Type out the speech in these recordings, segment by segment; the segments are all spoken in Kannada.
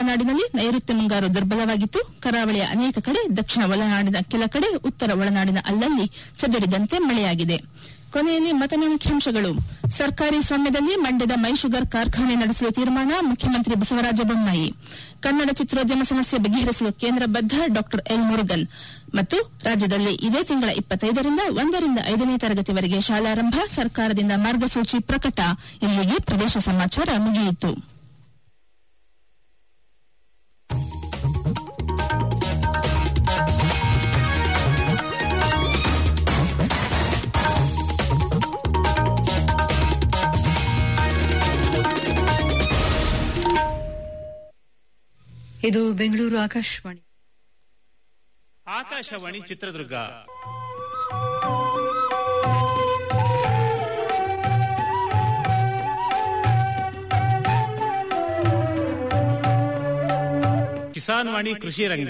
ಒಳನಾಡಿನಲ್ಲಿ ನೈಋತ್ಯ ಮುಂಗಾರು ದುರ್ಬಲವಾಗಿತ್ತು ಕರಾವಳಿಯ ಅನೇಕ ಕಡೆ ದಕ್ಷಿಣ ಒಳನಾಡಿನ ಕೆಲ ಕಡೆ ಉತ್ತರ ಒಳನಾಡಿನ ಅಲ್ಲಲ್ಲಿ ಚದುರಿದಂತೆ ಮಳೆಯಾಗಿದೆ ಕೊನೆಯಲ್ಲಿ ಮತನ ಮುಖ್ಯಾಂಶಗಳು ಸರ್ಕಾರಿ ಸ್ವಾಮ್ಯದಲ್ಲಿ ಮಂಡ್ಯದ ಮೈ ಶುಗರ್ ಕಾರ್ಖಾನೆ ನಡೆಸಲು ತೀರ್ಮಾನ ಮುಖ್ಯಮಂತ್ರಿ ಬಸವರಾಜ ಬೊಮ್ಮಾಯಿ ಕನ್ನಡ ಚಿತ್ರೋದ್ಯಮ ಸಮಸ್ಯೆ ಬಗೆಹರಿಸಲು ಕೇಂದ್ರ ಬದ್ಧ ಡಾ ಎಲ್ ಮುರುಗನ್ ಮತ್ತು ರಾಜ್ಯದಲ್ಲಿ ಇದೇ ತಿಂಗಳ ಇಪ್ಪತ್ತೈದರಿಂದ ಒಂದರಿಂದ ಐದನೇ ತರಗತಿವರೆಗೆ ಶಾಲಾರಂಭ ಸರ್ಕಾರದಿಂದ ಮಾರ್ಗಸೂಚಿ ಪ್ರಕಟ ಇಲ್ಲಿಗೆ ಪ್ರದೇಶ ಸಮಾಚಾರ ಮುಗಿಯಿತು ಇದು ಬೆಂಗಳೂರು ಆಕಾಶವಾಣಿ ಆಕಾಶವಾಣಿ ಚಿತ್ರದುರ್ಗ ಕಿಸಾನ್ ವಾಣಿ ಕೃಷಿ ರಂಗ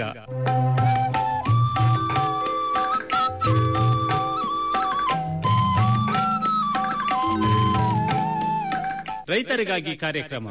ರೈತರಿಗಾಗಿ ಕಾರ್ಯಕ್ರಮ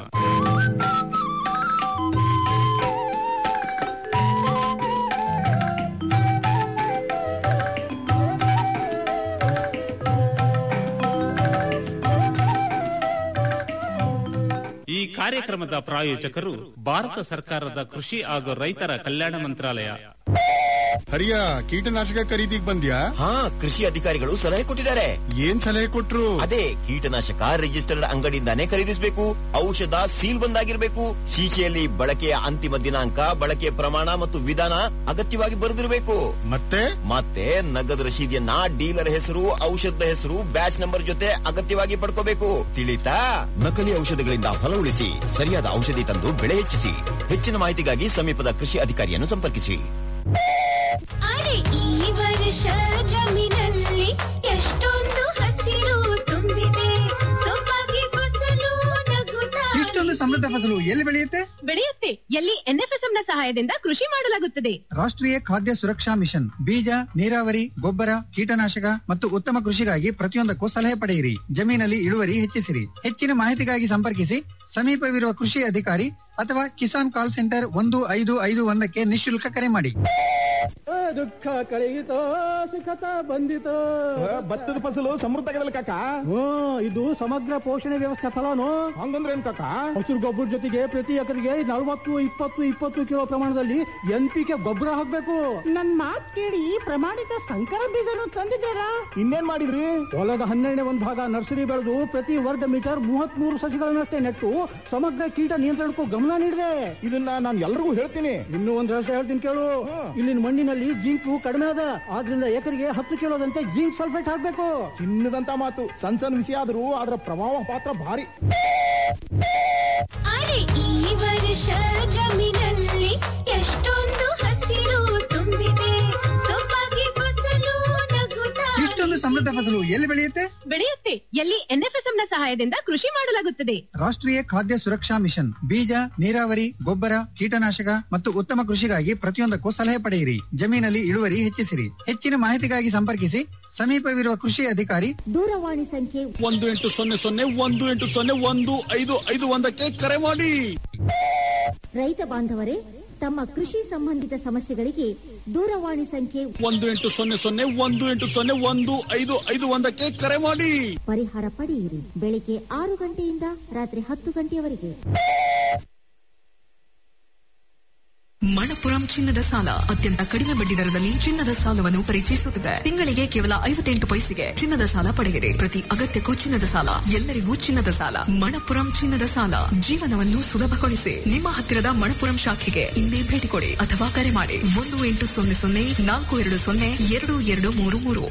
ಈ ಕಾರ್ಯಕ್ರಮದ ಪ್ರಾಯೋಜಕರು ಭಾರತ ಸರ್ಕಾರದ ಕೃಷಿ ಹಾಗೂ ರೈತರ ಕಲ್ಯಾಣ ಮಂತ್ರಾಲಯ ಹರಿಯ ಕೀಟನಾಶಕ ಖರೀದಿಗ್ ಬಂದ್ಯಾ ಹಾ ಕೃಷಿ ಅಧಿಕಾರಿಗಳು ಸಲಹೆ ಕೊಟ್ಟಿದ್ದಾರೆ ಏನ್ ಸಲಹೆ ಕೊಟ್ರು ಅದೇ ಕೀಟನಾಶಕ ರಿಜಿಸ್ಟರ್ಡ್ ಅಂಗಡಿಯಿಂದಾನೇ ಖರೀದಿಸಬೇಕು ಔಷಧ ಸೀಲ್ ಬಂದಾಗಿರ್ಬೇಕು ಶೀಶೆಯಲ್ಲಿ ಬಳಕೆಯ ಅಂತಿಮ ದಿನಾಂಕ ಬಳಕೆಯ ಪ್ರಮಾಣ ಮತ್ತು ವಿಧಾನ ಅಗತ್ಯವಾಗಿ ಬರೆದಿರಬೇಕು ಮತ್ತೆ ಮತ್ತೆ ನಗದು ರಶೀದಿಯನ್ನ ಡೀಲರ್ ಹೆಸರು ಔಷಧದ ಹೆಸರು ಬ್ಯಾಚ್ ನಂಬರ್ ಜೊತೆ ಅಗತ್ಯವಾಗಿ ಪಡ್ಕೋಬೇಕು ತಿಳಿತಾ ನಕಲಿ ಔಷಧಗಳಿಂದ ಹೊಲ ಉಳಿಸಿ ಸರಿಯಾದ ಔಷಧಿ ತಂದು ಬೆಳೆ ಹೆಚ್ಚಿಸಿ ಹೆಚ್ಚಿನ ಮಾಹಿತಿಗಾಗಿ ಸಮೀಪದ ಕೃಷಿ ಅಧಿಕಾರಿಯನ್ನು ಸಂಪರ್ಕಿಸಿ ಅರೆ ಈ ವರ್ಷ ಜಮೀನಲ್ಲಿ ಎಷ್ಟೊಂದು ಹಸಿರು ತುಂಬಿದೆ ಸೊಬಗೆ ಫಸಲು ನಗುತ್ತಾ ಇಷ್ಟೊಂದು ಸಮೃದ್ಧ ಫಸಲು ಎಲ್ಲಿ ಬೆಳೆಯುತ್ತೆ ಬೆಳೆಯುತ್ತೆ ಎಲ್ಲಿ ಎನ್ಎಫ್ಎಸ್ಎಂ ನ ಸಹಾಯದಿಂದ ಕೃಷಿ ಮಾಡಲಾಗುತ್ತದೆ ರಾಷ್ಟ್ರೀಯ ಖಾದ್ಯ ಸುರಕ್ಷಾ ಮಿಷನ್ ಬೀಜ ನೀರಾವರಿ ಗೊಬ್ಬರ ಕೀಟನಾಶಕ ಮತ್ತು ಉತ್ತಮ ಕೃಷಿಗಾಗಿ ಪ್ರತಿಯೊಂದಕ್ಕೂ ಸಲಹೆ ಪಡೆಯಿರಿ ಜಮೀನಲ್ಲಿ ಇಳುವರಿ ಹೆಚ್ಚಿಸಿರಿ ಹೆಚ್ಚಿನ ಮಾಹಿತಿಗಾಗಿ ಸಂಪರ್ಕಿಸಿ ಸಮೀಪವಿರುವ ಕೃಷಿ ಅಧಿಕಾರಿ ಅಥವಾ ಕಿಸಾನ್ ಕಾಲ್ ಸೆಂಟರ್ ಒಂದು ಐದು ಐದು ಒಂದಕ್ಕೆ ನಿಶುಲ್ಕ ಕರೆ ಮಾಡಿ ದುಃಖ ಕಳೆಯಿತೋ ಸುಖತ ಬಂದಿತೋ ಭತ್ತದ ಫಸಲು ಸಮೃದ್ಧ ಆಗದಲ್ಲ ಕಾಕ ಹ್ಮ್ ಇದು ಸಮಗ್ರ ಪೋಷಣೆ ವ್ಯವಸ್ಥೆ ಫಲಾನು ಹಂಗಂದ್ರೆ ಏನ್ ಕಾಕ ಹಸಿರು ಗೊಬ್ಬರ ಜೊತೆಗೆ ಪ್ರತಿ ಎಕರೆಗೆ ನಲವತ್ತು ಇಪ್ಪತ್ತು ಇಪ್ಪತ್ತು ಕಿಲೋ ಪ್ರಮಾಣದಲ್ಲಿ ಎನ್ ಪಿ ಕೆ ಗೊಬ್ಬರ ಹಾಕ್ಬೇಕು ನನ್ ಮಾತ್ ಕೇಳಿ ಪ್ರಮಾಣಿತ ಸಂಕರ ಬೀಜನು ತಂದಿದ್ದಾರಾ ಇನ್ನೇನ್ ಮಾಡಿದ್ರಿ ಹೊಲದ ಹನ್ನೆರಡನೇ ಒಂದು ಭಾಗ ನರ್ಸರಿ ಬೆಳೆದು ಪ್ರತಿ ವರ್ಗ ಮೀಟರ್ ಮೂವತ್ತ್ ಮೂರು ಸಸಿಗಳನ್ನಷ್ಟೇ ನೆಟ್ಟು ಸಮಗ್ರ ಕೀಟ ನಿಯಂತ್ರಣಕ್ಕೂ ಗಮನ ನೀಡಿದೆ ಇದನ್ನ ನಾನು ಎಲ್ರಿಗೂ ಹೇಳ್ತೀನಿ ಇನ್ನೂ ಒಂದ್ ರಹಸ್ಯ ಹೇಳ್ತೀನಿ ಕೇಳು ಇಲ್ಲಿನ ಮಣ್ಣಿನಲ್ಲಿ ಜಿಂಕು ಕಡಿಮೆ ಅದ ಆದ್ರಿಂದ ಎಕರೆಗೆ ಹತ್ತು ಕಿಲೋದಂತೆ ಜಿಂಕ್ ಸಲ್ಫೇಟ್ ಹಾಕ್ಬೇಕು ಚಿನ್ನದಂತ ಮಾತು ಸಣ್ಣ ಸಣ್ಣ ವಿಷಯ ಆದ್ರೂ ಅದರ ಪ್ರಭಾವ ಪಾತ್ರ ಭಾರಿ ಅರೆ ಈ ವರ್ಷ ಜಮೀನಲ್ಲಿ ಎಷ್ಟೊಂದು ಹಸಿರು ತುಂಬಿದೆ ಸೊಬಗೆ ಫಸಲು ನಗುತ್ತಾ ಇಷ್ಟೊಂದು ಸಮೃದ್ಧ ಫಸಲು ಎಲ್ಲಿ ಬೆಳೆಯುತ್ತೆ ಬೆಳೆಯುತ್ತೆ ಎಲ್ಲಿ ಎನ್ಎಫ್ಎಸ್ಎಂ ನ ಸಹಾಯದಿಂದ ಕೃಷಿ ಮಾಡಲಾಗುತ್ತದೆ ರಾಷ್ಟ್ರೀಯ ಖಾದ್ಯ ಸುರಕ್ಷಾ ಮಿಷನ್ ಬೀಜ ನೀರಾವರಿ ಗೊಬ್ಬರ ಕೀಟನಾಶಕ ಮತ್ತು ಉತ್ತಮ ಕೃಷಿಗಾಗಿ ಪ್ರತಿಯೊಂದಕ್ಕೂ ಸಲಹೆ ಪಡೆಯಿರಿ ಜಮೀನಲ್ಲಿ ಇಳುವರಿ ಹೆಚ್ಚಿಸಿರಿ ಹೆಚ್ಚಿನ ಮಾಹಿತಿಗಾಗಿ ಸಂಪರ್ಕಿಸಿ ಸಮೀಪವಿರುವ ಕೃಷಿ ಅಧಿಕಾರಿ ದೂರವಾಣಿ ಸಂಖ್ಯೆ ಒಂದು ಎಂಟು ಸೊನ್ನೆ ಸೊನ್ನೆ ಒಂದು ಎಂಟು ಸೊನ್ನೆ ಒಂದು ಐದು ಐದು ಒಂದಕ್ಕೆ ಕರೆ ಮಾಡಿ ರೈತ ಬಾಂಧವರೇ ತಮ್ಮ ಕೃಷಿ ಸಂಬಂಧಿತ ಸಮಸ್ಯೆಗಳಿಗೆ ದೂರವಾಣಿ ಸಂಖ್ಯೆ ಒಂದು ಎಂಟು ಸೊನ್ನೆ ಸೊನ್ನೆ ಒಂದು ಎಂಟು ಸೊನ್ನೆ ಒಂದು ಐದು ಐದು ಒಂದಕ್ಕೆ ಕರೆ ಮಾಡಿ ಪರಿಹಾರ ಪಡೆಯಿರಿ ಬೆಳಿಗ್ಗೆ ಆರು ಗಂಟೆಯಿಂದ ರಾತ್ರಿ ಹತ್ತು ಗಂಟೆಯವರೆಗೆ ಮಣಪುರಂ ಚಿನ್ನದ ಸಾಲ ಅತ್ಯಂತ ಕಡಿಮೆ ಬಡ್ಡಿ ದರದಲ್ಲಿ ಚಿನ್ನದ ಸಾಲವನ್ನು ಪರಿಚಯಿಸುತ್ತದೆ ತಿಂಗಳಿಗೆ ಕೇವಲ ಐವತ್ತೆಂಟು ಪೈಸೆಗೆ ಚಿನ್ನದ ಸಾಲ ಪಡೆಯಿರಿ ಪ್ರತಿ ಅಗತ್ಯಕ್ಕೂ ಚಿನ್ನದ ಸಾಲ ಎಲ್ಲರಿಗೂ ಚಿನ್ನದ ಸಾಲ ಮಣಪುರಂ ಚಿನ್ನದ ಸಾಲ ಜೀವನವನ್ನು ಸುಲಭಗೊಳಿಸಿ ನಿಮ್ಮ ಹತ್ತಿರದ ಮಣಪುರಂ ಶಾಖೆಗೆ ಇಂದೇ ಭೇಟಿ ಕೊಡಿ ಅಥವಾ ಕರೆ ಮಾಡಿ ಒಂದು ಎಂಟು ಸೊನ್ನೆ ಸೊನ್ನೆ ನಾಲ್ಕು ಎರಡು ಸೊನ್ನೆ ಎರಡು ಎರಡು ಮೂರು ಮೂರು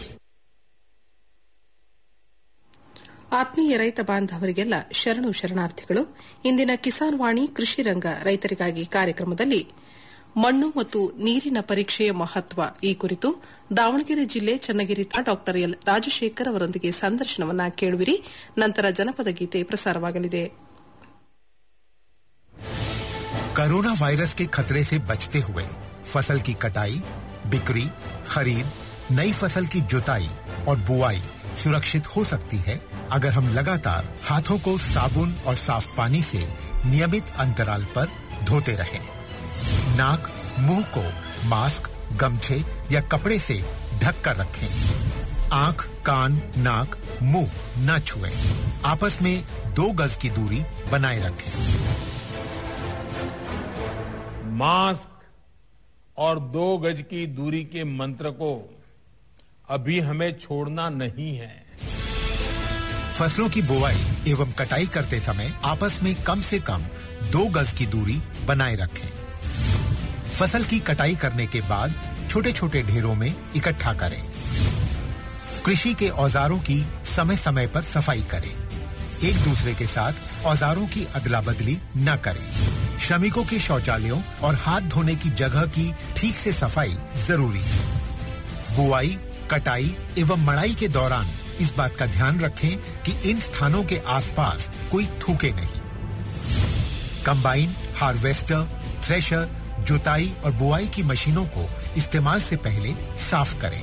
ಆತ್ಮೀಯ ರೈತ ಬಾಂಧವರಿಗೆಲ್ಲ ಶರಣು ಶರಣಾರ್ಥಿಗಳು ಇಂದಿನ ಕಿಸಾನ್ ವಾಣಿ ಕೃಷಿ ರಂಗ ರೈತರಿಗಾಗಿ ಕಾರ್ಯಕ್ರಮದಲ್ಲಿ ಮಣ್ಣು ಮತ್ತು ನೀರಿನ ಪರೀಕ್ಷೆಯ ಮಹತ್ವ ಈ ಕುರಿತು ದಾವಣಗೆರೆ ಜಿಲ್ಲೆ ಚನ್ನಗಿರಿ ಡಾಕ್ಟರ್ ಎಲ್ ರಾಜಶೇಖರ್ ಅವರೊಂದಿಗೆ ಸಂದರ್ಶನವನ್ನ ಕೇಳುವಿರಿ ನಂತರ ಜನಪದ ಗೀತೆ ಪ್ರಸಾರವಾಗಲಿದೆ कोरोना वायरस के खतरे से बचते हुए फसल की कटाई बिक्री खरीद नई फसल की जुताई और बुआई सुरक्षित हो सकती है अगर हम लगातार हाथों को साबुन और साफ पानी से नियमित अंतराल पर धोते रहें। नाक मुंह को मास्क गमछे या कपड़े से ढक कर रखें आंख कान नाक मुंह न छुएं। आपस में दो गज की दूरी बनाए रखें मास्क और दो गज की दूरी के मंत्र को अभी हमें छोड़ना नहीं है फसलों की बुवाई एवं कटाई करते समय आपस में कम से कम दो गज की दूरी बनाए रखें फसल की कटाई करने के बाद छोटे छोटे ढेरों में इकट्ठा करें कृषि के औजारों की समय समय पर सफाई करें एक दूसरे के साथ औजारों की अदला बदली न करें श्रमिकों के शौचालयों और हाथ धोने की जगह की ठीक से सफाई जरूरी है बुआई कटाई एवं मड़ाई के दौरान इस बात का ध्यान रखें कि इन स्थानों के आसपास कोई थूके नहीं कंबाइन हार्वेस्टर थ्रेशर जुताई और बुआई की मशीनों को इस्तेमाल से पहले साफ करें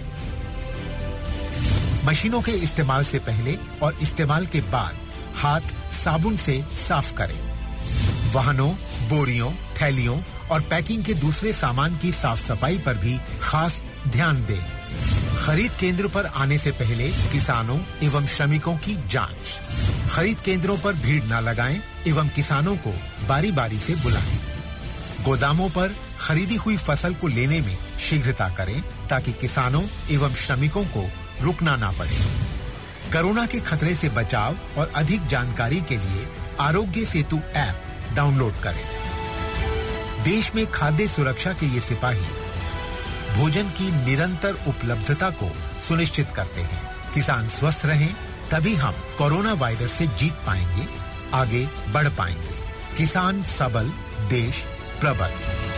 मशीनों के इस्तेमाल से पहले और इस्तेमाल के बाद हाथ साबुन से साफ करें वाहनों बोरियों थैलियों और पैकिंग के दूसरे सामान की साफ सफाई पर भी खास ध्यान दें खरीद केंद्र पर आने से पहले किसानों एवं श्रमिकों की जांच खरीद केंद्रों पर भीड़ न लगाएं एवं किसानों को बारी बारी से बुलाएं गोदामों पर खरीदी हुई फसल को लेने में शीघ्रता करें ताकि किसानों एवं श्रमिकों को रुकना ना पड़े कोरोना के खतरे से बचाव और अधिक जानकारी के लिए आरोग्य सेतु ऐप डाउनलोड करें देश में खाद्य सुरक्षा के ये सिपाही भोजन की निरंतर उपलब्धता को सुनिश्चित करते हैं किसान स्वस्थ रहें तभी हम कोरोना वायरस से जीत पाएंगे आगे बढ़ पाएंगे किसान सबल देश प्रबल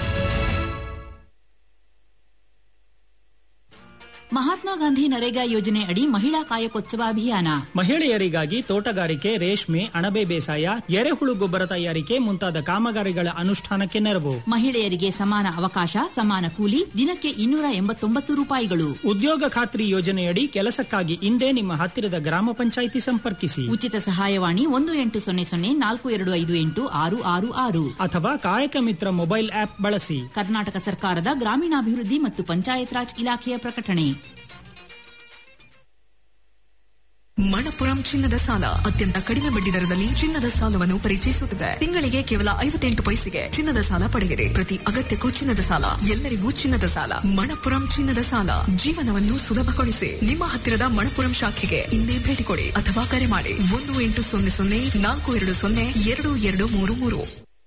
ಮಹಾತ್ಮ ಗಾಂಧಿ ನರೇಗಾ ಯೋಜನೆ ಅಡಿ ಮಹಿಳಾ ಕಾಯಕೋತ್ಸವ ಅಭಿಯಾನ ಮಹಿಳೆಯರಿಗಾಗಿ ತೋಟಗಾರಿಕೆ ರೇಷ್ಮೆ ಅಣಬೆ ಬೇಸಾಯ ಎರೆಹುಳು ಗೊಬ್ಬರ ತಯಾರಿಕೆ ಮುಂತಾದ ಕಾಮಗಾರಿಗಳ ಅನುಷ್ಠಾನಕ್ಕೆ ನೆರವು ಮಹಿಳೆಯರಿಗೆ ಸಮಾನ ಅವಕಾಶ ಸಮಾನ ಕೂಲಿ ದಿನಕ್ಕೆ ಇನ್ನೂರ ಎಂಬತ್ತೊಂಬತ್ತು ರೂಪಾಯಿಗಳು ಉದ್ಯೋಗ ಖಾತ್ರಿ ಯೋಜನೆಯಡಿ ಕೆಲಸಕ್ಕಾಗಿ ಇಂದೇ ನಿಮ್ಮ ಹತ್ತಿರದ ಗ್ರಾಮ ಪಂಚಾಯಿತಿ ಸಂಪರ್ಕಿಸಿ ಉಚಿತ ಸಹಾಯವಾಣಿ ಒಂದು ಎಂಟು ಸೊನ್ನೆ ಸೊನ್ನೆ ನಾಲ್ಕು ಎರಡು ಐದು ಎಂಟು ಆರು ಆರು ಆರು ಅಥವಾ ಕಾಯಕ ಮಿತ್ರ ಮೊಬೈಲ್ ಆಪ್ ಬಳಸಿ ಕರ್ನಾಟಕ ಸರ್ಕಾರದ ಗ್ರಾಮೀಣಾಭಿವೃದ್ಧಿ ಮತ್ತು ಪಂಚಾಯತ್ ರಾಜ್ ಇಲಾಖೆಯ ಪ್ರಕಟಣೆ ಮಣಪುರಂ ಚಿನ್ನದ ಸಾಲ ಅತ್ಯಂತ ಕಡಿಮೆ ಬಡ್ಡಿ ದರದಲ್ಲಿ ಚಿನ್ನದ ಸಾಲವನ್ನು ಪರಿಚಯಿಸುತ್ತದೆ ತಿಂಗಳಿಗೆ ಕೇವಲ ಐವತ್ತೆಂಟು ಪೈಸೆಗೆ ಚಿನ್ನದ ಸಾಲ ಪಡೆಯಿರಿ ಪ್ರತಿ ಅಗತ್ಯಕ್ಕೂ ಚಿನ್ನದ ಸಾಲ ಎಲ್ಲರಿಗೂ ಚಿನ್ನದ ಸಾಲ ಮಣಪುರಂ ಚಿನ್ನದ ಸಾಲ ಜೀವನವನ್ನು ಸುಲಭಗೊಳಿಸಿ ನಿಮ್ಮ ಹತ್ತಿರದ ಮಣಪುರಂ ಶಾಖೆಗೆ ಇಂದೇ ಭೇಟಿ ಕೊಡಿ ಅಥವಾ ಕರೆ ಮಾಡಿ ಒಂದು ಎಂಟು ಸೊನ್ನೆ ಸೊನ್ನೆ ನಾಲ್ಕು ಎರಡು ಸೊನ್ನೆ ಎರಡು ಎರಡು ಮೂರು ಮೂರು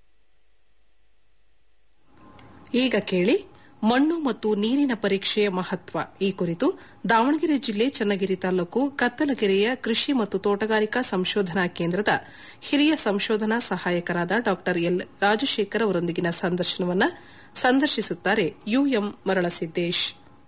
ಈಗ ಕೇಳಿ ಮಣ್ಣು ಮತ್ತು ನೀರಿನ ಪರೀಕ್ಷೆಯ ಮಹತ್ವ ಈ ಕುರಿತು ದಾವಣಗೆರೆ ಜಿಲ್ಲೆ ಚನ್ನಗಿರಿ ತಾಲೂಕು ಕತ್ತಲಗೆರೆಯ ಕೃಷಿ ಮತ್ತು ತೋಟಗಾರಿಕಾ ಸಂಶೋಧನಾ ಕೇಂದ್ರದ ಹಿರಿಯ ಸಂಶೋಧನಾ ಸಹಾಯಕರಾದ ಡಾ ಎಲ್ ರಾಜಶೇಖರ್ ಅವರೊಂದಿಗಿನ ಸಂದರ್ಶನವನ್ನ ಸಂದರ್ಶಿಸುತ್ತಾರೆ ಯುಎಂ ಮರಳಸಿದ್ದೇಶ್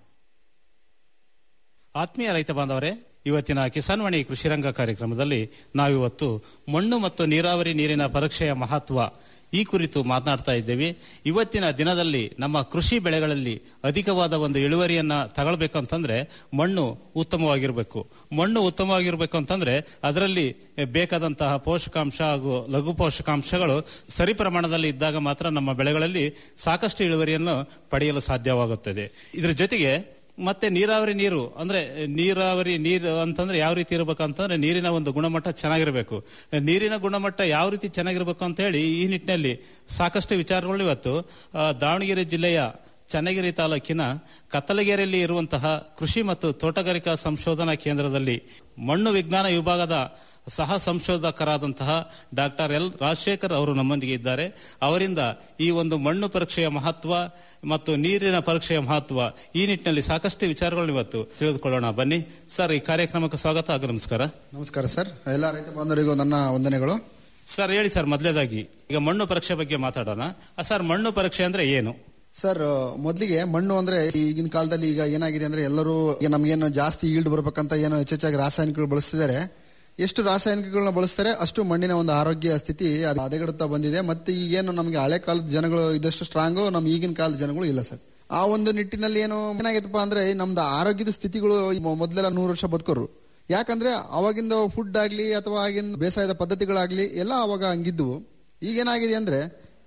ಆತ್ಮೀಯ ರೈತ ಬಾಂಧವರೇ ಇವತ್ತಿನ ಕಿಸಾನ್ವಾಣಿ ಕೃಷಿರಂಗ ಕಾರ್ಯಕ್ರಮದಲ್ಲಿ ನಾವಿವತ್ತು ಮಣ್ಣು ಮತ್ತು ನೀರಾವರಿ ನೀರಿನ ಪರೀಕ್ಷೆಯ ಮಹತ್ವ ಈ ಕುರಿತು ಮಾತನಾಡ್ತಾ ಇದ್ದೇವೆ ಇವತ್ತಿನ ದಿನದಲ್ಲಿ ನಮ್ಮ ಕೃಷಿ ಬೆಳೆಗಳಲ್ಲಿ ಅಧಿಕವಾದ ಒಂದು ಇಳುವರಿಯನ್ನ ತಗೊಳ್ಬೇಕಂತಂದ್ರೆ ಮಣ್ಣು ಉತ್ತಮವಾಗಿರಬೇಕು ಮಣ್ಣು ಉತ್ತಮವಾಗಿರಬೇಕು ಅಂತಂದ್ರೆ ಅದರಲ್ಲಿ ಬೇಕಾದಂತಹ ಪೋಷಕಾಂಶ ಹಾಗೂ ಲಘು ಪೋಷಕಾಂಶಗಳು ಸರಿ ಪ್ರಮಾಣದಲ್ಲಿ ಇದ್ದಾಗ ಮಾತ್ರ ನಮ್ಮ ಬೆಳೆಗಳಲ್ಲಿ ಸಾಕಷ್ಟು ಇಳುವರಿಯನ್ನು ಪಡೆಯಲು ಸಾಧ್ಯವಾಗುತ್ತದೆ ಇದರ ಜೊತೆಗೆ ಮತ್ತೆ ನೀರಾವರಿ ನೀರು ಅಂದ್ರೆ ನೀರಾವರಿ ನೀರು ಅಂತಂದ್ರೆ ಯಾವ ರೀತಿ ಇರಬೇಕು ಅಂತಂದ್ರೆ ನೀರಿನ ಒಂದು ಗುಣಮಟ್ಟ ಚೆನ್ನಾಗಿರಬೇಕು ನೀರಿನ ಗುಣಮಟ್ಟ ಯಾವ ರೀತಿ ಚೆನ್ನಾಗಿರ್ಬೇಕು ಅಂತ ಹೇಳಿ ಈ ನಿಟ್ಟಿನಲ್ಲಿ ಸಾಕಷ್ಟು ವಿಚಾರಗಳು ಇವತ್ತು ಆ, ದಾವಣಗೆರೆ ಜಿಲ್ಲೆಯ ಚನ್ನಗಿರಿ ತಾಲೂಕಿನ ಕತ್ತಲಗೆರೆಯಲ್ಲಿ ಇರುವಂತಹ ಕೃಷಿ ಮತ್ತು ತೋಟಗಾರಿಕಾ ಸಂಶೋಧನಾ ಕೇಂದ್ರದಲ್ಲಿ ಮಣ್ಣು ವಿಜ್ಞಾನ ವಿಭಾಗದ ಸಹ ಸಂಶೋಧಕರಾದಂತಹ ಡಾಕ್ಟರ್ ಎಲ್ ರಾಜಶೇಖರ್ ಅವರು ನಮ್ಮೊಂದಿಗೆ ಇದ್ದಾರೆ ಅವರಿಂದ ಈ ಒಂದು ಮಣ್ಣು ಪರೀಕ್ಷೆಯ ಮಹತ್ವ ಮತ್ತು ನೀರಿನ ಪರೀಕ್ಷೆಯ ಮಹತ್ವ ಈ ನಿಟ್ಟಿನಲ್ಲಿ ಸಾಕಷ್ಟು ವಿಚಾರಗಳನ್ನು ಇವತ್ತು ತಿಳಿದುಕೊಳ್ಳೋಣ ಬನ್ನಿ ಸರ್ ಈ ಕಾರ್ಯಕ್ರಮಕ್ಕೆ ಸ್ವಾಗತ ಹಾಗೂ ನಮಸ್ಕಾರ ನಮಸ್ಕಾರ ಸರ್ ಎಲ್ಲ ರೈತ ಬಾಂಧವರಿಗೂ ನನ್ನ ವಂದನೆಗಳು ಸರ್ ಹೇಳಿ ಸರ್ ಮೊದಲೇದಾಗಿ ಈಗ ಮಣ್ಣು ಪರೀಕ್ಷೆ ಬಗ್ಗೆ ಮಾತಾಡೋಣ ಆ, ಸರ್ ಮಣ್ಣು ಪರೀಕ್ಷೆ ಅಂದ್ರೆ ಏನು ಸರ್ ಮೊದಲಿಗೆ ಮಣ್ಣು ಅಂದ್ರೆ ಈಗಿನ ಕಾಲದಲ್ಲಿ ಈಗ ಏನಾಗಿದೆ ಅಂದ್ರೆ ಎಲ್ಲರೂ ಈಗ ನಮ್ಗೇನು ಜಾಸ್ತಿ ಈಲ್ಡ್ ಬರ್ಬೇಕಂತ ಏನು ಹೆಚ್ಚೆಚ್ಚಾಗಿ ರಾಸಾಯನಿಕಗಳು ಬಳಸ್ತಿದ್ದಾರೆ ಎಷ್ಟು ರಾಸಾಯನಿಕಗಳನ್ನ ಬಳಸ್ತಾರೆ ಅಷ್ಟು ಮಣ್ಣಿನ ಒಂದು ಆರೋಗ್ಯ ಸ್ಥಿತಿ ಅದು ಹದಗೆಡುತ್ತಾ ಬಂದಿದೆ ಮತ್ತೆ ಈಗೇನು ನಮಗೆ ಹಳೆ ಕಾಲದ ಜನಗಳು ಇದಷ್ಟು ಸ್ಟ್ರಾಂಗು ನಮ್ ಈಗಿನ ಕಾಲದ ಜನಗಳು ಇಲ್ಲ ಸರ್ ಆ ಒಂದು ನಿಟ್ಟಿನಲ್ಲಿ ಏನು ಏನಾಗಿತ್ತಪ್ಪ ಅಂದ್ರೆ ನಮ್ದು ಆರೋಗ್ಯದ ಸ್ಥಿತಿಗಳು ಮೊ- ಮೊದ್ಲೆಲ್ಲ ನೂರು ವರ್ಷ ಬದುಕೋರು ಯಾಕಂದ್ರೆ ಅವಾಗಿಂದ ಫುಡ್ ಆಗ್ಲಿ ಅಥವಾ ಆಗಿನ ಬೇಸಾಯದ ಪದ್ಧತಿಗಳಾಗ್ಲಿ ಎಲ್ಲ ಅವಾಗ ಹಂಗಿದ್ವು ಈಗೇನಾಗಿದೆ ಅಂದ್ರೆ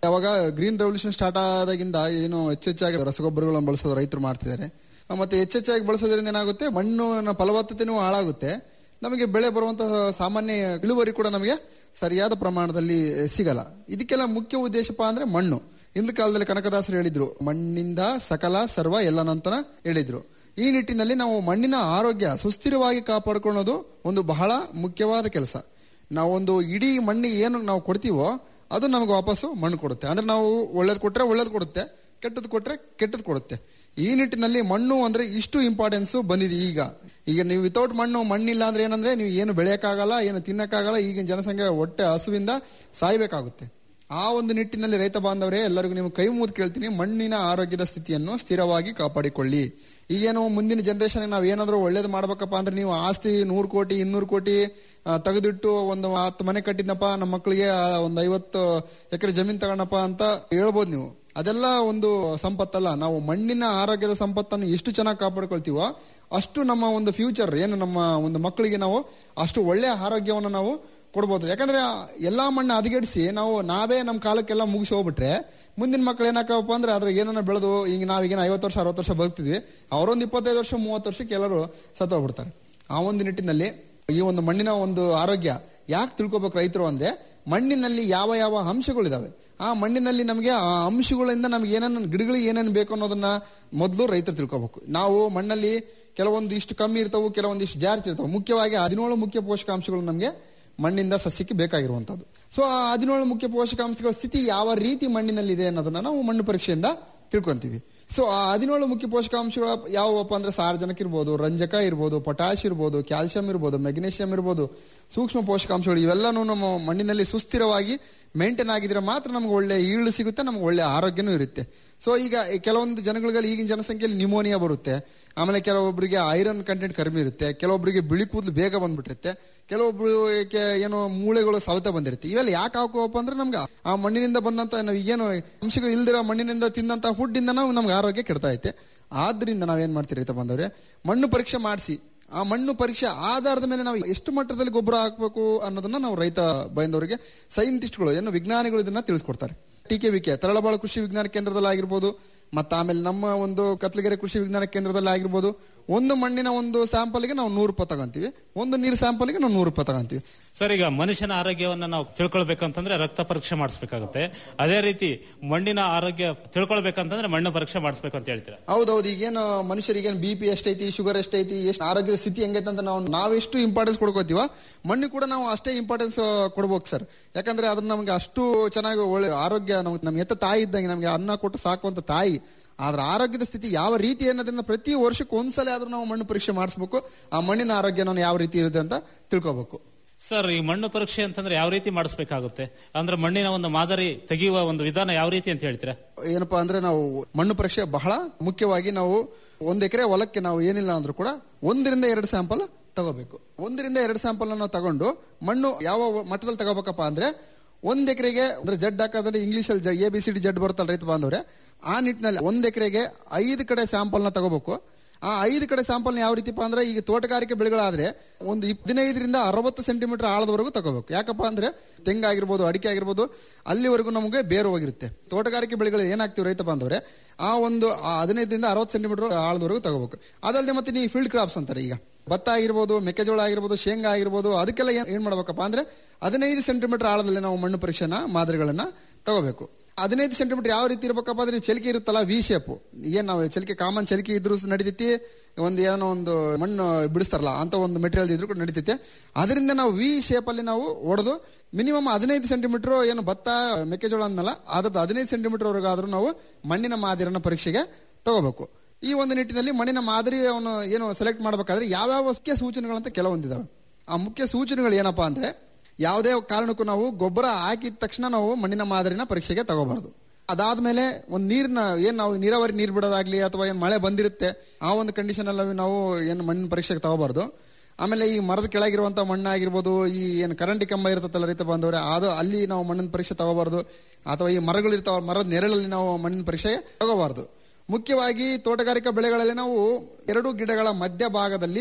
ಯಾವಾಗ ಗ್ರೀನ್ ರೆವಲ್ಯೂಷನ್ ಸ್ಟಾರ್ಟ್ ಆದಾಗಿಂದ ಏನು ಹೆಚ್ಚೆಚ್ಚಾಗಿ ರಸಗೊಬ್ಬರಗಳನ್ನು ಬಳಸೋದು ರೈತರು ಮಾಡ್ತಿದ್ದಾರೆ ಆ, ಮತ್ತೆ ಹೆಚ್ಚೆಚ್ಚಾಗಿ ಬಳಸೋದ್ರಿಂದ ಏನಾಗುತ್ತೆ ಮಣ್ಣಿನ ಫಲವತ್ತತೆನೂ ಹಾಳಾಗುತ್ತೆ ನಮಗೆ ಬೆಳೆ ಬರುವಂತಹ ಸಾಮಾನ್ಯ ಇಳುವರಿ ಕೂಡ ನಮಗೆ ಸರಿಯಾದ ಪ್ರಮಾಣದಲ್ಲಿ ಸಿಗಲ್ಲ ಇದಕ್ಕೆಲ್ಲ ಮುಖ್ಯ ಉದ್ದೇಶಪ್ಪ ಅಂದ್ರೆ ಮಣ್ಣು ಹಿಂದಿನ ಕಾಲದಲ್ಲಿ ಕನಕದಾಸರು ಹೇಳಿದ್ರು ಮಣ್ಣಿಂದ ಸಕಲ ಸರ್ವ ಎಲ್ಲನಂತನ ಹೇಳಿದ್ರು ಈ ನಿಟ್ಟಿನಲ್ಲಿ ನಾವು ಮಣ್ಣಿನ ಆರೋಗ್ಯ ಸುಸ್ಥಿರವಾಗಿ ಕಾಪಾಡ್ಕೊಳ್ಳೋದು ಒಂದು ಬಹಳ ಮುಖ್ಯವಾದ ಕೆಲಸ ನಾವೊಂದು ಇಡೀ ಮಣ್ಣಿಗೆ ಏನು ನಾವು ಕೊಡ್ತೀವೋ ಅದು ನಮಗೆ ವಾಪಸ್ಸು ಮಣ್ಣು ಕೊಡುತ್ತೆ ಅಂದ್ರೆ ನಾವು ಒಳ್ಳೇದು ಕೊಟ್ರೆ ಒಳ್ಳೇದು ಕೊಡುತ್ತೆ ಕೆಟ್ಟದ್ದು ಕೊಟ್ರೆ ಕೆಟ್ಟದ್ದು ಕೊಡುತ್ತೆ ಈ ನಿಟ್ಟಿನಲ್ಲಿ ಮಣ್ಣು ಅಂದ್ರೆ ಇಷ್ಟು ಇಂಪಾರ್ಟೆನ್ಸ್ ಬಂದಿದೆ ಈಗ ಈಗ ನೀವು ವಿತೌಟ್ ಮಣ್ಣು ಮಣ್ಣಿಲ್ಲ ಅಂದ್ರೆ ಏನಂದ್ರೆ ನೀವು ಏನು ಬೆಳೆಯಕ್ಕಾಗಲ್ಲ ಏನು ತಿನ್ನಕ್ಕಾಗಲ್ಲ ಈಗಿನ ಜನಸಂಖ್ಯೆ ಹೊಟ್ಟೆ ಹಸುವಿಂದ ಸಾಯ್ಬೇಕಾಗುತ್ತೆ ಆ ಒಂದು ನಿಟ್ಟಿನಲ್ಲಿ ರೈತ ಬಾಂಧವರೇ ಎಲ್ಲರಿಗೂ ನೀವು ಕೈ ಮುಗಿದು ಕೇಳ್ತೀನಿ ಮಣ್ಣಿನ ಆರೋಗ್ಯದ ಸ್ಥಿತಿಯನ್ನು ಸ್ಥಿರವಾಗಿ ಕಾಪಾಡಿಕೊಳ್ಳಿ ಈಗೇನು ಮುಂದಿನ ಜನರೇಷನ್ ನಾವು ಏನಾದರೂ ಒಳ್ಳೇದು ಮಾಡ್ಬೇಕಪ್ಪ ಅಂದ್ರೆ ನೀವು ಆಸ್ತಿ ನೂರು ಕೋಟಿ ಇನ್ನೂರು ಕೋಟಿ ಆ, ತೆಗೆದಿಟ್ಟು ಒಂದು ಹತ್ತು ಮನೆ ಕಟ್ಟಿದ್ನಪ್ಪ ನಮ್ಮ ಮಕ್ಕಳಿಗೆ ಆ, ಒಂದು ಐವತ್ತು ಎಕರೆ ಜಮೀನು ತಗೊಂಡಪ್ಪ ಅಂತ ಹೇಳ್ಬೋದು ನೀವು ಅದೆಲ್ಲ ಒಂದು ಸಂಪತ್ತಲ್ಲ ನಾವು ಮಣ್ಣಿನ ಆರೋಗ್ಯದ ಸಂಪತ್ತನ್ನು ಎಷ್ಟು ಚೆನ್ನಾಗಿ ಕಾಪಾಡ್ಕೊಳ್ತೀವೋ ಅಷ್ಟು ನಮ್ಮ ಒಂದು ಫ್ಯೂಚರ್ ಏನು ನಮ್ಮ ಒಂದು ಮಕ್ಕಳಿಗೆ ನಾವು ಅಷ್ಟು ಒಳ್ಳೆಯ ಆರೋಗ್ಯವನ್ನು ನಾವು ಕೊಡ್ಬೋದು ಯಾಕಂದ್ರೆ ಆ ಎಲ್ಲಾ ಮಣ್ಣು ಹದಗೆಡಿಸಿ ನಾವು ನಾವೇ ನಮ್ಮ ಕಾಲಕ್ಕೆಲ್ಲ ಮುಗಿಸಿ ಹೋಗ್ಬಿಟ್ರೆ ಮುಂದಿನ ಮಕ್ಳು ಏನಾಕಪ್ಪ ಅಂದ್ರೆ ಅದ್ರ ಏನನ್ನ ಬೆಳೆದು ಈಗ ನಾವೀಗೇನು ಐವತ್ತು ವರ್ಷ ಅರವತ್ತು ವರ್ಷ ಬದುಕ್ತಿದ್ವಿ ಅವರೊಂದು ಇಪ್ಪತ್ತೈದು ವರ್ಷ ಮೂವತ್ತು ವರ್ಷಕ್ಕೆ ಎಲ್ಲರೂ ಸತ್ತೋಗ್ಬಿಡ್ತಾರೆ ಆ ಒಂದು ನಿಟ್ಟಿನಲ್ಲಿ ಈ ಒಂದು ಮಣ್ಣಿನ ಒಂದು ಆರೋಗ್ಯ ಯಾಕೆ ತಿಳ್ಕೊಬೇಕು ರೈತರು ಅಂದ್ರೆ ಮಣ್ಣಿನಲ್ಲಿ ಯಾವ ಯಾವ ಅಂಶಗಳಿದಾವೆ ಆ ಮಣ್ಣಿನಲ್ಲಿ ನಮಗೆ ಆ ಅಂಶಗಳಿಂದ ನಮ್ಗೆ ಏನೇನು ಗಿಡಗಳಿಗೆ ಏನೇನು ಬೇಕು ಅನ್ನೋದನ್ನ ಮೊದಲು ರೈತರು ತಿಳ್ಕೊಬೇಕು ನಾವು ಮಣ್ಣಲ್ಲಿ ಕೆಲವೊಂದು ಇಷ್ಟು ಕಮ್ಮಿ ಇರ್ತಾವು ಕೆಲವೊಂದಿಷ್ಟು ಜಾಸ್ತಿ ಇರ್ತಾವೆ ಮುಖ್ಯವಾಗಿ ಹದಿನೇಳು ಮುಖ್ಯ ಪೋಷಕಾಂಶಗಳು ನಮಗೆ ಮಣ್ಣಿಂದ ಸಸ್ಯಕ್ಕೆ ಬೇಕಾಗಿರುವಂಥದ್ದು ಸೊ ಆ ಹದಿನೇಳು ಮುಖ್ಯ ಪೋಷಕಾಂಶಗಳ ಸ್ಥಿತಿ ಯಾವ ರೀತಿ ಮಣ್ಣಿನಲ್ಲಿದೆ ಅನ್ನೋದನ್ನ ನಾವು ಮಣ್ಣು ಪರೀಕ್ಷೆಯಿಂದ ತಿಳ್ಕೊಂತೀವಿ ಸೊ ಆ ಹದಿನೇಳು ಮುಖ್ಯ ಪೋಷಕಾಂಶಗಳು ಯಾವುವಪ್ಪ ಅಂದ್ರೆ ಸಾರ್ವಜನಿಕ ಇರ್ಬೋದು ರಂಜಕ ಇರ್ಬೋದು ಪೊಟ್ಯಾಶ್ ಇರ್ಬೋದು ಕ್ಯಾಲ್ಸಿಯಂ ಇರ್ಬೋದು ಮೆಗ್ನೀಷಿಯಂ ಇರ್ಬೋದು ಸೂಕ್ಷ್ಮ ಪೋಷಕಾಂಶಗಳು ಇವೆಲ್ಲನೂ ನಮ್ಮ ಮಣ್ಣಿನಲ್ಲಿ ಸುಸ್ಥಿರವಾಗಿ ಮೇಂಟೈನ್ ಆಗಿದ್ರೆ ಮಾತ್ರ ನಮ್ಗೆ ಒಳ್ಳೆ ಈಳು ಸಿಗುತ್ತೆ ನಮ್ಗೆ ಒಳ್ಳೆ ಆರೋಗ್ಯನೂ ಇರುತ್ತೆ ಸೊ ಈಗ ಈ ಕೆಲವೊಂದು ಜನಗಳಿಗೆ ಈಗಿನ ಜನಸಂಖ್ಯೆಯಲ್ಲಿ ನ್ಯೂಮೋನಿಯಾ ಬರುತ್ತೆ ಆಮೇಲೆ ಕೆಲವೊಬ್ಬರಿಗೆ ಐರನ್ ಕಂಟೆಂಟ್ ಕಡಿಮೆ ಇರುತ್ತೆ ಕೆಲವೊಬ್ಬರಿಗೆ ಬಿಳಿ ಕೂದಲು ಬೇಗ ಬಂದ್ಬಿಟ್ಟಿರುತ್ತೆ ಕೆಲವೊಬ್ರು ಏನು ಮೂಳೆಗಳು ಸವೆತ ಬಂದಿರುತ್ತೆ ಇವೆಲ್ಲ ಯಾಕೆ ಹಾಕೋಪ್ಪ ಅಂದ್ರೆ ನಮ್ಗೆ ಆ ಮಣ್ಣಿನಿಂದ ಬಂದಂತ ನಾವು ಏನು ಅಂಶಗಳು ಇಲ್ದಿರೋ ಮಣ್ಣಿನಿಂದ ತಿಂದಂತ ಫುಡ್ ಇಂದ ನಾವು ನಮ್ಗೆ ಆರೋಗ್ಯ ಕೆಡ್ತಾ ಐತೆ ಆದ್ರಿಂದ ನಾವೇನ್ ಮಾಡ್ತೀರಿ ರೈತ ಬಂದವ್ರೆ ಮಣ್ಣು ಪರೀಕ್ಷೆ ಮಾಡಿಸಿ ಆ ಮಣ್ಣು ಪರೀಕ್ಷೆ ಆಧಾರದ ಮೇಲೆ ನಾವು ಎಷ್ಟು ಮಟ್ಟದಲ್ಲಿ ಗೊಬ್ಬರ ಹಾಕಬೇಕು ಅನ್ನೋದನ್ನ ನಾವು ರೈತ ಬೈಂದವರಿಗೆ ಸೈಂಟಿಸ್ಟ್ಗಳು ಏನು ವಿಜ್ಞಾನಿಗಳು ಇದನ್ನ ತಿಳಿಸ್ಕೊಡ್ತಾರೆ T K V K Taralabalu ಕೃಷಿ ವಿಜ್ಞಾನ ಕೇಂದ್ರದಲ್ಲಿ ಆಗಿರ್ಬೋದು ಮತ್ತು ಆಮೇಲೆ ನಮ್ಮ ಒಂದು ಕತ್ಲಗೆರೆ ಕೃಷಿ ವಿಜ್ಞಾನ ಕೇಂದ್ರದಲ್ಲಿ ಆಗಿರ್ಬೋದು ಒಂದು ಮಣ್ಣಿನ ಒಂದು ಸ್ಯಾಂಪಲ್ಗೆ ನಾವು ನೂರು ರೂಪಾಯಿ ತಗೊಂತೀವಿ ಒಂದು ನೀರು ಸ್ಯಾಂಪಲ್ಗೆ ನಾವು ನೂರು ರೂಪಾಯಿ ತಗೊಂತೀವಿ ಸರ್ ಈಗ ಮನುಷ್ಯನ ಆರೋಗ್ಯವನ್ನ ನಾವು ತಿಳ್ಕೊಳ್ಬೇಕಂತಂದ್ರೆ ರಕ್ತ ಪರೀಕ್ಷೆ ಮಾಡಿಸ್ಬೇಕಾಗುತ್ತೆ ಅದೇ ರೀತಿ ಮಣ್ಣಿನ ಆರೋಗ್ಯ ತಿಳ್ಕೊಳ್ಬೇಕಂತಂದ್ರೆ ಮಣ್ಣು ಪರೀಕ್ಷೆ ಮಾಡಿಸ್ಬೇಕು ಅಂತ ಹೇಳ್ತೀರಾ ಹೌದೌದು ಈಗೇನು ಮನುಷ್ಯರಿಗೆ ಬಿ ಪಿ ಎಷ್ಟೈತಿ ಶುಗರ್ ಎಷ್ಟೈತಿ ಎಷ್ಟು ಆರೋಗ್ಯದ ಸ್ಥಿತಿ ಹೆಂಗೈತೆ ಅಂತ ನಾವು ನಾವೆಷ್ಟು ಇಂಪಾರ್ಟೆನ್ಸ್ ಕೊಡ್ಕೋತೀವ ಮಣ್ಣು ಕೂಡ ನಾವು ಅಷ್ಟೇ ಇಂಪಾರ್ಟೆನ್ಸ್ ಕೊಡ್ಬೇಕು ಸರ್ ಯಾಕಂದ್ರೆ ಅದನ್ನ ನಮ್ಗೆ ಅಷ್ಟು ಚೆನ್ನಾಗಿ ಒಳ್ಳೆ ಆರೋಗ್ಯ ನಾವು ನಮ್ಮ ಎತ್ತ ತಾಯಿ ಇದ್ದಂಗೆ ನಮಗೆ ಅನ್ನ ಕೊಟ್ಟು ಸಾಕುವಂತ ತಾಯಿ ಆದ್ರ ಆರೋಗ್ಯದ ಸ್ಥಿತಿ ಯಾವ ರೀತಿ ಅನ್ನೋದನ್ನ ಪ್ರತಿ ವರ್ಷಕ್ಕೆ ಒಂದ್ಸಲ ಆದ್ರೂ ನಾವು ಮಣ್ಣು ಪರೀಕ್ಷೆ ಮಾಡಿಸ್ಬೇಕು ಆ ಮಣ್ಣಿನ ಆರೋಗ್ಯ ನಾವು ಯಾವ ರೀತಿ ಇರುತ್ತೆ ಅಂತ ತಿಳ್ಕೊಬೇಕು ಸರ್ ಈ ಮಣ್ಣು ಪರೀಕ್ಷೆ ಅಂತಂದ್ರೆ ಯಾವ ರೀತಿ ಮಾಡಿಸ್ಬೇಕಾಗುತ್ತೆ ಅಂದ್ರೆ ಮಣ್ಣಿನ ಒಂದು ಮಾದರಿ ತೆಗೆಯುವ ಒಂದು ವಿಧಾನ ಯಾವ ರೀತಿ ಅಂತ ಹೇಳ್ತೀರಾ ಏನಪ್ಪಾ ಅಂದ್ರೆ ನಾವು ಮಣ್ಣು ಪರೀಕ್ಷೆ ಬಹಳ ಮುಖ್ಯವಾಗಿ ನಾವು ಒಂದ್ ಎಕರೆ ಹೊಲಕ್ಕೆ ನಾವು ಏನಿಲ್ಲ ಅಂದ್ರೂ ಕೂಡ ಒಂದರಿಂದ ಎರಡು ಸ್ಯಾಂಪಲ್ ತಗೋಬೇಕು ಒಂದರಿಂದ ಎರಡು ಸ್ಯಾಂಪಲ್ ನಾವು ತಗೊಂಡು ಮಣ್ಣು ಯಾವ ಮಟ್ಟದಲ್ಲಿ ತಗೋಬೇಕಪ್ಪ ಅಂದ್ರೆ ಒಂದ್ ಎಕರೆಗೆ ಅಂದ್ರೆ ಜಡ್ ಹಾಕೋದ್ರೆ ಇಂಗ್ಲಿಷ್ ಅಲ್ಲಿ A B C D Z ಬರುತ್ತಲ್ಲ ರೈತ ಬಾಂಧವ್ರೆ ಆ ನಿಟ್ಟಿನಲ್ಲಿ ಒಂದ್ ಎಕರೆಗೆ ಐದು ಕಡೆ ಸ್ಯಾಂಪಲ್ ನ ತಗೋಬೇಕು ಆ ಐದು ಕಡೆ ಸ್ಯಾಂಪಲ್ ಯಾವ ರೀತಿಪ್ಪ ಅಂದ್ರೆ ಈಗ ತೋಟಗಾರಿಕೆ ಬೆಳೆಗಳಾದ್ರೆ ಒಂದು ಹದಿನೈದರಿಂದ ಅರವತ್ತು ಸೆಂಟಿಮೀಟರ್ ಆಳದವರೆಗೂ ತಗೋಬೇಕು ಯಾಕಪ್ಪ ಅಂದ್ರೆ ತೆಂಗಾಗಿರ್ಬೋದು ಅಡಿಕೆ ಆಗಿರ್ಬೋದು ಅಲ್ಲಿವರೆಗೂ ನಮಗೆ ಬೇರು ಹೋಗಿರುತ್ತೆ ತೋಟಗಾರಿಕೆ ಬೆಳೆಗಳು ಏನಾಗ್ತಿವಿ ರೈತ ಬಾಂಧವ್ರೆ ಆ ಒಂದು ಆ ಹದಿನೈದರಿಂದ ಅರವತ್ತು ಸೆಂಟಿಮೀಟರ್ ಆಳದವರೆಗೂ ತಗೋಬೇಕು ಅದಲ್ಲದೆ ಮತ್ತೆ ನೀವು ಫೀಲ್ಡ್ ಕ್ರಾಪ್ಸ್ ಅಂತಾರೆ ಈಗ ಭತ್ತ ಆಗಿರ್ಬೋದು ಮೆಕ್ಕೆಜೋಳ ಆಗಿರ್ಬೋದು ಶೇಂಗಾ ಆಗಿರ್ಬೋದು ಅದಕ್ಕೆಲ್ಲ ಏನ್ ಏನ್ ಮಾಡ್ಬೇಕಪ್ಪ ಅಂದ್ರೆ ಹದಿನೈದು ಸೆಂಟಿಮೀಟರ್ ಆಳದಲ್ಲಿ ನಾವು ಮಣ್ಣು ಪರೀಕ್ಷೆನ ಮಾದರಿಗಳನ್ನ ತಗೋಬೇಕು ಹದಿನೈದು ಸೆಂಟಿಮೀಟರ್ ಯಾವ ರೀತಿ ಇರ್ಬೇಕಪ್ಪ ಅಂದ್ರೆ ಚಲಿಕೆ ಇರುತ್ತಲ್ಲ ವಿ ಶೇಪ್ ಏನ್ ನಾವು ಚಲಿಕೆ ಕಾಮನ್ ಚಲಿಕೆ ಇದ್ರು ನಡೀತೈತಿ ಒಂದು ಏನೋ ಒಂದು ಮಣ್ಣು ಬಿಡಿಸ್ತಾರಲ್ಲ ಅಂತ ಒಂದು ಮೆಟೀರಿಯಲ್ ಇದ್ರು ಕೂಡ ನಡೀತೈತೆ ಅದರಿಂದ ನಾವು ವಿ ಶೇಪ್ ಅಲ್ಲಿ ನಾವು ಹೊಡೆದು ಮಿನಿಮಮ್ ಹದಿನೈದು ಸೆಂಟಿಮೀಟರ್ ಏನು ಭತ್ತ ಮೆಕ್ಕೆಜೋಳ ಅನ್ನಲ್ಲ ಅದ್ರದ್ದು ಹದಿನೈದು ಸೆಂಟಿಮೀಟರ್ ವರೆಗಾದ್ರೂ ನಾವು ಮಣ್ಣಿನ ಮಾದರಿನ ಪರೀಕ್ಷೆಗೆ ತಗೋಬೇಕು ಈ ಒಂದು ನಿಟ್ಟಿನಲ್ಲಿ ಮಣ್ಣಿನ ಮಾದರಿಯನ್ನು ಏನು ಸೆಲೆಕ್ಟ್ ಮಾಡಬೇಕಾದ್ರೆ ಯಾವ್ಯಾವ ಮುಖ್ಯ ಸೂಚನೆಗಳಂತ ಕೆಲವೊಂದಿದಾವೆ ಆ ಮುಖ್ಯ ಸೂಚನೆಗಳು ಏನಪ್ಪಾ ಅಂದ್ರೆ ಯಾವುದೇ ಕಾರಣಕ್ಕೂ ನಾವು ಗೊಬ್ಬರ ಹಾಕಿದ ತಕ್ಷಣ ನಾವು ಮಣ್ಣಿನ ಮಾದರಿನ ಪರೀಕ್ಷೆಗೆ ತಗೋಬಾರ್ದು ಅದಾದ್ಮೇಲೆ ಒಂದು ನೀರ್ನ ಏನ್ ನಾವು ನೀರಾವರಿ ನೀರು ಬಿಡೋದಾಗ್ಲಿ ಅಥವಾ ಏನ್ ಮಳೆ ಬಂದಿರುತ್ತೆ ಆ ಒಂದು ಕಂಡೀಷನ್ ಅಲ್ಲಿ ನಾವು ಏನು ಮಣ್ಣಿನ ಪರೀಕ್ಷೆಗೆ ತಗೋಬಾರ್ದು ಆಮೇಲೆ ಈ ಮರದ ಕೆಳಗಿರುವಂತ ಮಣ್ಣಾಗಿರ್ಬೋದು ಈ ಏನು ಕರೆಂಟ್ ಕಂಬ ಇರುತ್ತಲ್ಲ ರೈತ ಬಾಂಧವರೇ ಅದು ಅಲ್ಲಿ ನಾವು ಮಣ್ಣಿನ ಪರೀಕ್ಷೆ ತಗೋಬಾರ್ದು ಅಥವಾ ಈ ಮರಗಳು ಇರ್ತಾವ ಮರದ ನೆರಳಲ್ಲಿ ನಾವು ಮಣ್ಣಿನ ಪರೀಕ್ಷೆ ತಗೋಬಾರ್ದು ಮುಖ್ಯವಾಗಿ ತೋಟಗಾರಿಕಾ ಬೆಳೆಗಳಲ್ಲಿ ನಾವು ಎರಡು ಗಿಡಗಳ ಮಧ್ಯ ಭಾಗದಲ್ಲಿ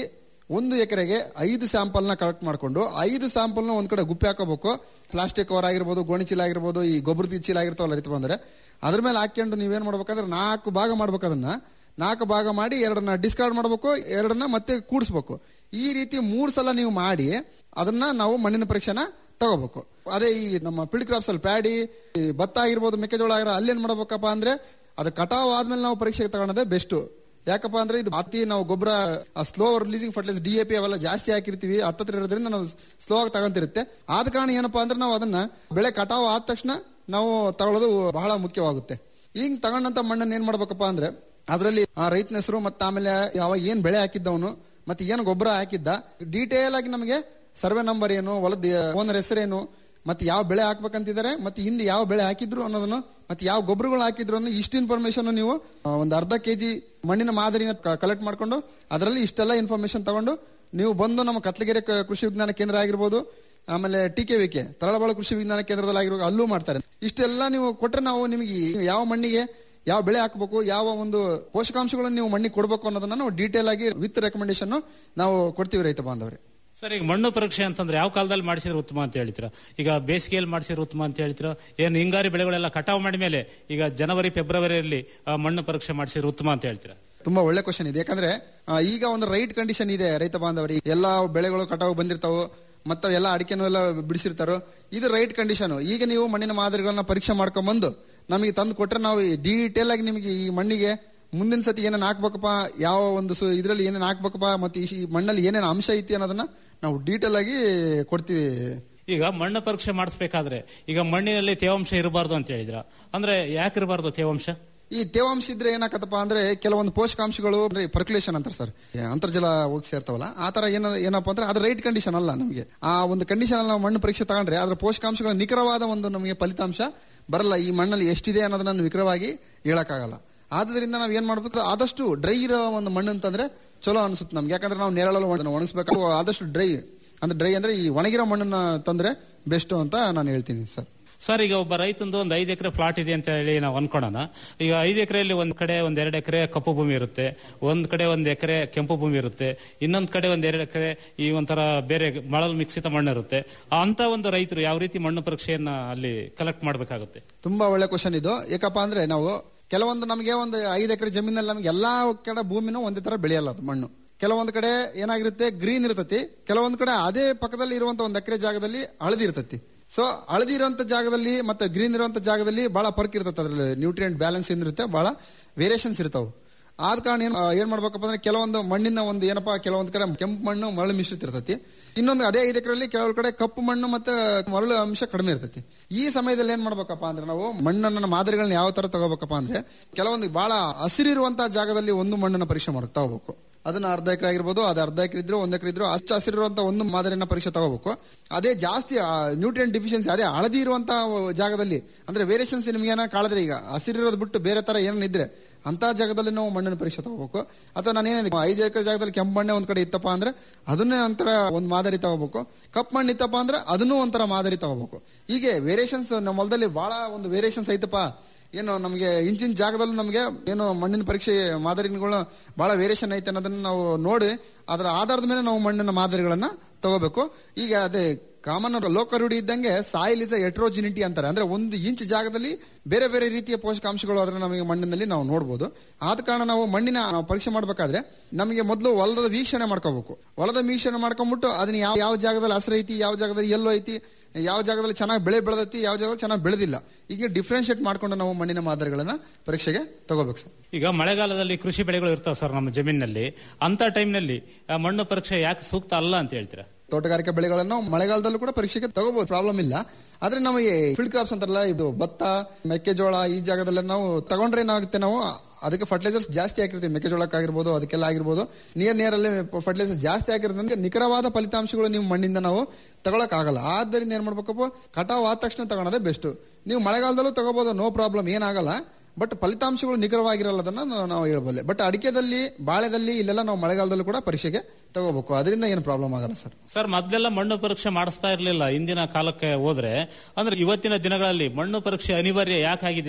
ಒಂದು ಎಕರೆಗೆ ಐದು ಸ್ಯಾಂಪಲ್ನ ಕಲೆಕ್ಟ್ ಮಾಡ್ಕೊಂಡು ಐದು ಸ್ಯಾಂಪಲ್ನ ಒಂದ್ ಕಡೆ ಗುಪ್ಪೆ ಹಾಕೋಬೇಕು ಪ್ಲಾಸ್ಟಿಕ್ ಕವರ್ ಆಗಿರ್ಬೋದು ಗೋಣಿ ಚೀಲ ಆಗಿರ್ಬೋದು ಈ ಗೊಬ್ಬರದ ಚೀಲ ಆಗಿರ್ತಾವಲ್ಲ ರೈತ ಬಂದ್ರೆ ಅದ್ರ ಮೇಲೆ ಹಾಕೊಂಡು ನೀವೇನ್ ಮಾಡ್ಬೇಕಂದ್ರೆ ನಾಲ್ಕು ಭಾಗ ಮಾಡ್ಬೇಕು ಅದನ್ನ ನಾಲ್ಕು ಭಾಗ ಮಾಡಿ ಎರಡನ್ನ ಡಿಸ್ಕಾರ್ಡ್ ಮಾಡ್ಬೇಕು ಎರಡನ್ನ ಮತ್ತೆ ಕೂಡಿಸ್ಬೇಕು ಈ ರೀತಿ ಮೂರು ಸಲ ನೀವು ಮಾಡಿ ಅದನ್ನ ನಾವು ಮಣ್ಣಿನ ಪರೀಕ್ಷೆನ ತಗೋಬೇಕು ಅದೇ ಈ ನಮ್ಮ ಫೀಲ್ಡ್ ಕ್ರಾಪ್ಸ್ ಅಲ್ಲಿ ಪ್ಯಾಡಿ ಈ ಭತ್ತ ಆಗಿರ್ಬೋದು ಮೆಕ್ಕೆಜೋಳ ಆಗಿರೋ ಅಲ್ಲೇನ್ ಮಾಡ್ಬೇಕಪ್ಪ ಅಂದ್ರೆ ಅದು ಕಟಾವ್ ಆದ್ಮೇಲೆ ನಾವು ಪರೀಕ್ಷೆಗೆ ತಗೊಳೋದೇ ಬೆಸ್ಟ್ ಯಾಕಪ್ಪ ಅಂದ್ರೆ ಇದು ಅತಿ ನಾವು ಗೊಬ್ಬರ slow releasing fertiliser D A P ಅವೆಲ್ಲ ಜಾಸ್ತಿ ಹಾಕಿರ್ತೀವಿ ಹತ್ತತ್ರ ಇರೋದ್ರಿಂದ ನಾವು ಸ್ಲೋ ಆಗಿ ತಗೊಂತಿರುತ್ತೆ ಆದ ಕಾರಣ ಏನಪ್ಪಾ ಅಂದ್ರೆ ನಾವು ಅದನ್ನ ಬೆಳೆ ಕಟಾವ್ ಆದ ತಕ್ಷಣ ನಾವು ತಗೊಳ್ಳೋದು ಬಹಳ ಮುಖ್ಯವಾಗುತ್ತೆ ಈಗ ತಗೊಂಡಂತ ಮಣ್ಣನ್ನು ಏನ್ ಮಾಡ್ಬೇಕಪ್ಪ ಅಂದ್ರೆ ಅದರಲ್ಲಿ ಆ ರೈತನ ಹೆಸರು ಮತ್ತೆ ಆಮೇಲೆ ಯಾವ ಏನ್ ಬೆಳೆ ಹಾಕಿದ್ದವನು ಮತ್ತೆ ಏನು ಗೊಬ್ಬರ ಹಾಕಿದ್ದ ಡೀಟೇಲ್ ಆಗಿ ನಮಗೆ ಸರ್ವೆ ನಂಬರ್ ಏನು ಹೊಲದ ಓನರ್ ಹೆಸರೇನು ಮತ್ತೆ ಯಾವ ಬೆಳೆ ಹಾಕ್ಬೇಕಂತಿದ್ದಾರೆ ಮತ್ತೆ ಹಿಂದೆ ಯಾವ ಬೆಳೆ ಹಾಕಿದ್ರು ಅನ್ನೋದನ್ನು ಮತ್ತೆ ಯಾವ ಗೊಬ್ಬರಗಳು ಹಾಕಿದ್ರು ಅನ್ನೋ ಇಷ್ಟು ಇನ್ಫಾರ್ಮೇಶನ್ ನೀವು ಆ, ಒಂದು ಅರ್ಧ ಕೆಜಿ ಮಣ್ಣಿನ ಮಾದರಿನ ಕಲೆಕ್ಟ್ ಮಾಡ್ಕೊಂಡು ಅದರಲ್ಲಿ ಇಷ್ಟೆಲ್ಲ ಇನ್ಫಾರ್ಮೇಶನ್ ತಗೊಂಡು ನೀವು ಬಂದು ನಮ್ಮ ಕತ್ಲಗೆರೆ ಕ- ಕೃಷಿ ವಿಜ್ಞಾನ ಕೇಂದ್ರ ಆಗಿರ್ಬೋದು ಆಮೇಲೆ T K V K Talabalu ಕೃಷಿ ವಿಜ್ಞಾನ ಕೇಂದ್ರದಲ್ಲಿ ಆಗಿರೋ ಅಲ್ಲೂ ಮಾಡ್ತಾರೆ ಇಷ್ಟೆಲ್ಲ ನೀವು ಕೊಟ್ರೆ ನಾವು ನಿಮಗೆ ಯಾವ ಮಣ್ಣಿಗೆ ಯಾವ ಬೆಳೆ ಹಾಕಬೇಕು ಯಾವ ಒಂದು ಪೋಷಕಾಂಶಗಳನ್ನು ನೀವು ಮಣ್ಣಿಗೆ ಕೊಡಬೇಕು ಅನ್ನೋದನ್ನ ನಾವು ಡೀಟೇಲ್ ಆಗಿ ವಿತ್ ರೆಕಮೆಂಡೇಶನ್ ನಾವು ಕೊಡ್ತೀವಿ ರೈತ ಬಾಂಧವರೇ ಸರ್ ಈಗ ಮಣ್ಣು ಪರೀಕ್ಷೆ ಅಂತಂದ್ರೆ ಯಾವ ಕಾಲದಲ್ಲಿ ಮಾಡಿಸಿದ್ರೆ ಉತ್ತಮ ಅಂತ ಹೇಳ್ತೀರಾ ಈಗ ಬೇಸಿಗೆಯಲ್ಲಿ ಮಾಡಿಸಿದ್ರೆ ಉತ್ತಮ ಅಂತ ಹೇಳ್ತೀರಾ ಏನು ಹಿಂಗಾರಿ ಬೆಳೆಗಳೆಲ್ಲ ಕಟಾವು ಮಾಡಿದ ಮೇಲೆ ಈಗ ಜನವರಿ ಫೆಬ್ರವರಿಯಲ್ಲಿ ಆ, ಮಣ್ಣು ಪರೀಕ್ಷೆ ಮಾಡಿಸಿದ್ರೆ ಉತ್ತಮ ಅಂತ ಹೇಳ್ತೀರಾ ತುಂಬಾ ಒಳ್ಳೆ ಕ್ವಶನ್ ಇದೆ ಯಾಕಂದ್ರೆ ಆ, ಈಗ ಒಂದು ರೈಟ್ ಕಂಡೀಷನ್ ಇದೆ ರೈತ ಬಾಂಧವರಿಗೆ ಎಲ್ಲಾ ಬೆಳೆಗಳು ಕಟಾವು ಬಂದಿರ್ತಾವು ಮತ್ತೆ ಎಲ್ಲ ಅಡಿಕೆನೂ ಎಲ್ಲ ಬಿಡಿಸಿರ್ತಾರೋ ಇದು ರೈಟ್ ಕಂಡೀಷನ್ ಈಗ ನೀವು ಮಣ್ಣಿನ ಮಾದರಿಗಳನ್ನ ಪರೀಕ್ಷೆ ಮಾಡ್ಕೊಂಡ್ಬಂದು ನಮಗೆ ತಂದು ಕೊಟ್ರೆ ನಾವು ಡೀಟೇಲ್ ಆಗಿ ನಿಮಗೆ ಈ ಮಣ್ಣಿಗೆ ಮುಂದಿನ ಸತಿ ಏನೇನು ಹಾಕ್ಬೇಕಪ್ಪ ಯಾವ ಒಂದು ಸು ಇದರಲ್ಲಿ ಏನೇನು ಹಾಕ್ಬೇಕಪ್ಪ ಮತ್ತೆ ಈ ಈ ಮಣ್ಣಲ್ಲಿ ಏನೇನು ಅಂಶ ಐತಿ ಅನ್ನೋದನ್ನ ನಾವು ಡೀಟೇಲ್ ಆಗಿ ಕೊಡ್ತೀವಿ ಈಗ ಮಣ್ಣು ಪರೀಕ್ಷೆ ಮಾಡಿಸ್ಬೇಕಾದ್ರೆ ಈಗ ಮಣ್ಣಿನಲ್ಲಿ ತೇವಾಂಶ ಇರಬಾರ್ದು ಅಂತ ಹೇಳಿದ್ರ ಅಂದ್ರೆ ಯಾಕೆ ಇರಬಾರ್ದು ತೇವಾಂಶ ಈ ತೇವಾಂಶ ಇದ್ರೆ ಏನಾಕತ್ತಪ್ಪ ಅಂದ್ರೆ ಕೆಲವೊಂದು ಪೋಷಕಾಂಶಗಳು ಅಂದ್ರೆ ಪರ್ಕ್ಯುಲೇಷನ್ ಅಂತಾರೆ ಸರ್ ಅಂತರ್ಜಲ ಹೋಗಿ ಸೇರ್ತಾವಲ್ಲ ಆ ತರ ಏನ ಏನಪ್ಪ ಅಂದ್ರೆ ಅದು ರೈಟ್ ಕಂಡೀಷನ್ ಅಲ್ಲ ನಮಗೆ ಆ ಒಂದು ಕಂಡೀಷನ್ ಅಲ್ಲಿ ನಾವು ಮಣ್ಣು ಪರೀಕ್ಷೆ ತಗೊಂಡ್ರೆ ಅದರ ಪೋಷಕಾಂಶಗಳ ನಿಖರವಾದ ಒಂದು ನಮಗೆ ಫಲಿತಾಂಶ ಬರಲ್ಲ ಈ ಮಣ್ಣಲ್ಲಿ ಎಷ್ಟಿದೆ ಅನ್ನೋದನ್ನ ವಿಕ್ರವಾಗಿ ಹೇಳಕ್ಕಾಗಲ್ಲ ಆದ್ರಿಂದ ನಾವ್ ಏನ್ ಮಾಡ್ಬೇಕು ಆದಷ್ಟು ಡ್ರೈ ಇರೋ ಒಂದು ಮಣ್ಣು ಅಂತಂದ್ರೆ ಚಲೋ ಅನ್ಸುತ್ತೆ ನಮ್ಗೆ ಯಾಕಂದ್ರೆ ನಾವು ನೆರಳಲ್ಲಿ ಒಣ- ಒಣಗಿಸ್ಬೇಕು ಆದಷ್ಟು ಡ್ರೈ ಅಂದ್ರೆ ಡ್ರೈ ಅಂದ್ರೆ ಈ ಒಣಗಿರೋ ಮಣ್ಣನ್ನ ತಂದ್ರೆ ಬೆಸ್ಟ್ ಅಂತ ನಾನು ಹೇಳ್ತೀನಿ ಸರ್ ಸರ್ ಈಗ ಒಬ್ಬ ರೈತಂದು ಒಂದು ಐದು ಎಕರೆ ಪ್ಲಾಟ್ ಇದೆ ಅಂತ ಹೇಳಿ ನಾವು ಅನ್ಕೊಳ್ಳೋಣ ಈಗ ಐದು ಎಕರೆಯಲ್ಲಿ ಒಂದ್ ಕಡೆ ಒಂದ್ ಎರಡು ಎಕರೆ ಕಪ್ಪು ಭೂಮಿ ಇರುತ್ತೆ ಒಂದ್ ಕಡೆ ಒಂದ್ ಎಕರೆ ಕೆಂಪು ಭೂಮಿ ಇರುತ್ತೆ ಇನ್ನೊಂದ್ ಕಡೆ ಒಂದ್ ಎರಡು ಎಕರೆ ಈ ಒಂಥರ ಬೇರೆ ಮಳಲ್ ಮಿಕ್ಸಿತ ಮಣ್ಣು ಇರುತ್ತೆ ಅಂತ ಒಂದು ರೈತರು ಯಾವ ರೀತಿ ಮಣ್ಣು ಪರೀಕ್ಷೆಯನ್ನ ಅಲ್ಲಿ ಕಲೆಕ್ಟ್ ಮಾಡಬೇಕಾಗುತ್ತೆ ತುಂಬಾ ಒಳ್ಳೆ ಕ್ವಶನ್ ಇದು ಯಾಕಪ್ಪ ಅಂದ್ರೆ ನಾವು ಕೆಲವೊಂದು ನಮಗೆ ಒಂದು ಐದು ಎಕರೆ ಜಮೀನಲ್ಲಿ ನಮಗೆ ಎಲ್ಲಾ ಕಡೆ ಭೂಮಿನೂ ಒಂದೇ ತರ ಬೆಳೆಯಲ್ಲ ಅದು ಮಣ್ಣು ಕೆಲವೊಂದು ಕಡೆ ಏನಾಗಿರುತ್ತೆ ಗ್ರೀನ್ ಇರ್ತತಿ ಕೆಲವೊಂದು ಕಡೆ ಅದೇ ಪಕ್ಕದಲ್ಲಿ ಇರುವಂತ ಒಂದು ಎಕರೆ ಜಾಗದಲ್ಲಿ ಹಳದಿ ಇರ್ತತಿ ಸೊ ಹಳದಿ ಇರುವಂತ ಜಾಗದಲ್ಲಿ ಮತ್ತೆ ಗ್ರೀನ್ ಇರುವಂತ ಜಾಗದಲ್ಲಿ ಬಹಳ ಫರ್ಕ್ ಇರ್ತದೆ ಅದ್ರಲ್ಲಿ ನ್ಯೂಟ್ರಿಯೆಂಟ್ ಬ್ಯಾಲೆನ್ಸ್ ಏನಿರುತ್ತೆ ಬಹಳ ವೇರಿಯೇಷನ್ಸ್ ಇರ್ತಾವೆ ಆದ ಕಾರಣ ಏನ್ ಆ, ಏನ್ ಮಾಡ್ಬೇಕಪ್ಪ ಅಂದ್ರೆ ಕೆಲವೊಂದು ಮಣ್ಣಿನ ಒಂದು ಏನಪ್ಪಾ ಕೆಲವೊಂದು ಕಡೆ ಕೆಂಪು ಮಣ್ಣು ಮರಳು ಮಿಶ್ರಿತ ಇರ್ತೈತಿ ಇನ್ನೊಂದು ಅದೇ ಐದು ಎಕರೆಯಲ್ಲಿ ಕೆಲವು ಕಡೆ ಕಪ್ಪು ಮಣ್ಣು ಮತ್ತೆ ಮರಳು ಅಂಶ ಕಡಿಮೆ ಇರ್ತೈತಿ ಈ ಸಮಯದಲ್ಲಿ ಏನ್ ಮಾಡ್ಬೇಕಪ್ಪ ಅಂದ್ರೆ ನಾವು ಮಣ್ಣನ್ನ ಮಾದರಿಗಳನ್ನ ಯಾವ ತರ ತಗೋಬೇಕಪ್ಪ ಅಂದ್ರೆ ಕೆಲವೊಂದು ಬಹಳ ಹಸಿರಿರುವಂತಹ ಜಾಗದಲ್ಲಿ ಒಂದು ಮಣ್ಣನ್ನ ಪರೀಕ್ಷೆ ಮಾಡಕ್ ತಗೋಬೇಕು ಅದನ್ನ ಅರ್ಧ ಎಕರೆ ಆಗಿರ್ಬೋದು ಅದು ಅರ್ಧ ಎಕರೆ ಇದ್ರು ಒಂದ್ ಎಕರೆ ಇದ್ರು ಅಷ್ಟು ಹಸಿರಿರುವಂತ ಒಂದು ಮಾದರಿನ ಪರೀಕ್ಷೆ ತಗೋಬೇಕು ಅದೇ ಜಾಸ್ತಿ ನ್ಯೂಟ್ರಿಯನ್ ಡಿಫಿಷಿಯನ್ಸಿ ಅದೇ ಹಳದಿ ಇರುವಂತ ಜಾಗದಲ್ಲಿ ಅಂದ್ರೆ ವೇರಿಯೇಷನ್ಸ್ ನಿಮ್ಗೆ ಏನಾರ ಕಾಳಿದ್ರೆ ಈಗ ಹಸಿರಿರೋದು ಬಿಟ್ಟು ಬೇರೆ ತರ ಏನೇನು ಇದ್ರೆ ಅಂತ ಜಾಗದಲ್ಲಿ ನಾವು ಮಣ್ಣಿನ ಪರೀಕ್ಷೆ ತಗೋಬೇಕು ಅಥವಾ ನಾನು ಏನಿದೆ ಐದು ಎಕರೆ ಜಾಗದಲ್ಲಿ ಕೆಂಪು ಮಣ್ಣೆ ಒಂದ್ ಕಡೆ ಇತ್ತಪ್ಪ ಅಂದ್ರೆ ಅದನ್ನೇ ಒಂಥರ ಒಂದು ಮಾದರಿ ತಗೋಬೇಕು ಕಪ್ಪು ಮಣ್ಣು ಇತ್ತಪ್ಪ ಅಂದ್ರೆ ಅದನ್ನೂ ಒಂಥರ ಮಾದರಿ ತಗೋಬೇಕು ಹೀಗೆ ವೇರಿಯೇಷನ್ಸ್ ನಮ್ಮ ಹೊಲದಲ್ಲಿ ಬಹಳ ಒಂದು ವೇರಿಯೇಷನ್ಸ್ ಐತಪ್ಪ ಏನು ನಮಗೆ ಇಂಚಿನ ಜಾಗದಲ್ಲೂ ನಮಗೆ ಏನು ಮಣ್ಣಿನ ಪರೀಕ್ಷೆ ಮಾದರಿಗಳು ಬಹಳ ವೇರಿಯೇಷನ್ ಐತೆ ಅನ್ನೋದನ್ನ ನಾವು ನೋಡಿ ಅದರ ಆಧಾರದ ಮೇಲೆ ನಾವು ಮಣ್ಣಿನ ಮಾದರಿಗಳನ್ನ ತಗೋಬೇಕು ಈಗ ಅದೇ ಕಾಮನ್ ಲೋಕ ರೂಢಿ ಇದ್ದಂಗೆ ಸಾಯಿಲ್ ಇಸ್ ಎಟ್ರೋಜಿನಿಟಿ ಅಂತಾರೆ ಅಂದ್ರೆ ಒಂದು ಇಂಚ್ ಜಾಗದಲ್ಲಿ ಬೇರೆ ಬೇರೆ ರೀತಿಯ ಪೋಷಕಾಂಶಗಳು ಅದರ ನಮಗೆ ಮಣ್ಣಿನಲ್ಲಿ ನಾವು ನೋಡ್ಬೋದು ಆದ ಕಾರಣ ನಾವು ಮಣ್ಣಿನ ನಾವು ಪರೀಕ್ಷೆ ಮಾಡ್ಬೇಕಾದ್ರೆ ನಮಗೆ ಮೊದಲು ಹೊಲದ ವೀಕ್ಷಣೆ ಮಾಡ್ಕೋಬೇಕು ಹೊಲದ ವೀಕ್ಷಣೆ ಮಾಡ್ಕೊಂಡ್ಬಿಟ್ಟು ಅದನ್ನ ಯಾವ ಯಾವ ಜಾಗದಲ್ಲಿ ಹಸಿರು ಐತಿ ಯಾವ ಜಾಗದಲ್ಲಿ ಎಲ್ಲೋ ಐತಿ ಯಾವ ಜಾಗದಲ್ಲಿ ಚೆನ್ನಾಗಿ ಬೆಳೆ ಬೆಳೆದೈತಿ ಯಾವ ಜಾಗದಲ್ಲಿ ಚೆನ್ನಾಗಿ ಬೆಳೆದಿಲ್ಲ ಈಗ ಡಿಫ್ರೆನ್ಶಿಯೇಟ್ ಮಾಡ್ಕೊಂಡು ನಾವು ಮಣ್ಣಿನ ಮಾದರಿಗಳನ್ನ ಪರೀಕ್ಷೆಗೆ ತಗೋಬೇಕು ಸರ್ ಈಗ ಮಳೆಗಾಲದಲ್ಲಿ ಕೃಷಿ ಬೆಳೆಗಳು ಇರ್ತಾವೆ ಸರ್ ನಮ್ಮ ಜಮೀನಿನಲ್ಲಿ ಅಂತ ಟೈಮ್ನಲ್ಲಿ ಮಣ್ಣು ಪರೀಕ್ಷೆ ಯಾಕೆ ಸೂಕ್ತ ಅಲ್ಲ ಅಂತ ಹೇಳ್ತೀರಾ ತೋಟಗಾರಿಕೆ ಬೆಳೆಗಳನ್ನು ಮಳೆಗಾಲದಲ್ಲೂ ಕೂಡ ಪರೀಕ್ಷೆಗೆ ತಗೋಬಹುದು ಪ್ರಾಬ್ಲಮ್ ಇಲ್ಲ ಆದ್ರೆ ನಮಗೆ ಫೀಲ್ಡ್ ಕ್ರಾಪ್ಸ್ ಅಂತಾರಲ್ಲ ಇದು ಭತ್ತ ಮೆಕ್ಕೆಜೋಳ ಈ ಜಾಗದಲ್ಲ ನಾವು ತಗೊಂಡ್ರೆ ಏನಾಗುತ್ತೆ ನಾವು ಅದಕ್ಕೆ ಫರ್ಟಿಲೈಸರ್ಸ್ ಜಾಸ್ತಿ ಹಾಕಿರ್ತೀವಿ ಮೆಕ್ಕೆಜೋಳಕ್ಕಾಗಿರ್ಬೋದು ಅದಕ್ಕೆಲ್ಲ ಆಗಿರ್ಬೋದು ನಿಯರ್ ನಿಯರ್ ಅಲ್ಲಿ ಫರ್ಟಿಲೈಸರ್ಸ್ ಜಾಸ್ತಿ ಹಾಕಿರೋದ್ರಿಂದ ನಿಖರವಾದ ಫಲಿತಾಂಶಗಳು ನೀವು ಮಣ್ಣಿಂದ ನಾವು ತಗೊಳಕ್ ಆಗಲ್ಲ ಆದ್ದರಿಂದ ಏನ್ ಮಾಡ್ಬೇಕಪ್ಪ ಕಟಾವ್ ಆದ ತಕ್ಷಣ ತಗೊಳೋದೇ ಬೆಸ್ಟ್ ನೀವು ಮಳೆಗಾಲದಲ್ಲೂ ತಗೋಬಹುದು ನೋ ಪ್ರಾಬ್ಲಮ್ ಏನಾಗಲ್ಲ ಬಟ್ ಫಲಿತಾಂಶಗಳು ನಿಖರವಾಗಿರಲ್ಲದನ್ನ ನಾವು- ನಾವು ಹೇಳ್ಬೋದೆ ಬಟ್ ಅಡಿಕೆದಲ್ಲಿ ಬಾಳೆದಲ್ಲಿ ಇಲ್ಲೆಲ್ಲ ನಾವು ಮಳೆಗಾಲದಲ್ಲೂ ಕೂಡ ಪರೀಕ್ಷೆಗೆ ತಗೋಬೇಕು ಅದರಿಂದ ಏನು ಪ್ರಾಬ್ಲಮ್ ಆಗಲ್ಲ ಸರ್ ಸರ್ ಮೊದಲೆಲ್ಲ ಮಣ್ಣು ಪರೀಕ್ಷೆ ಮಾಡಿಸ್ತಾ ಇರಲಿಲ್ಲ ಇಂದಿನ ಕಾಲಕ್ಕೆ ಹೋದ್ರೆ ಅಂದ್ರೆ ಇವತ್ತಿನ ದಿನಗಳಲ್ಲಿ ಮಣ್ಣು ಪರೀಕ್ಷೆ ಅನಿವಾರ್ಯ ಯಾಕಾಗಿದೆ ಸರ್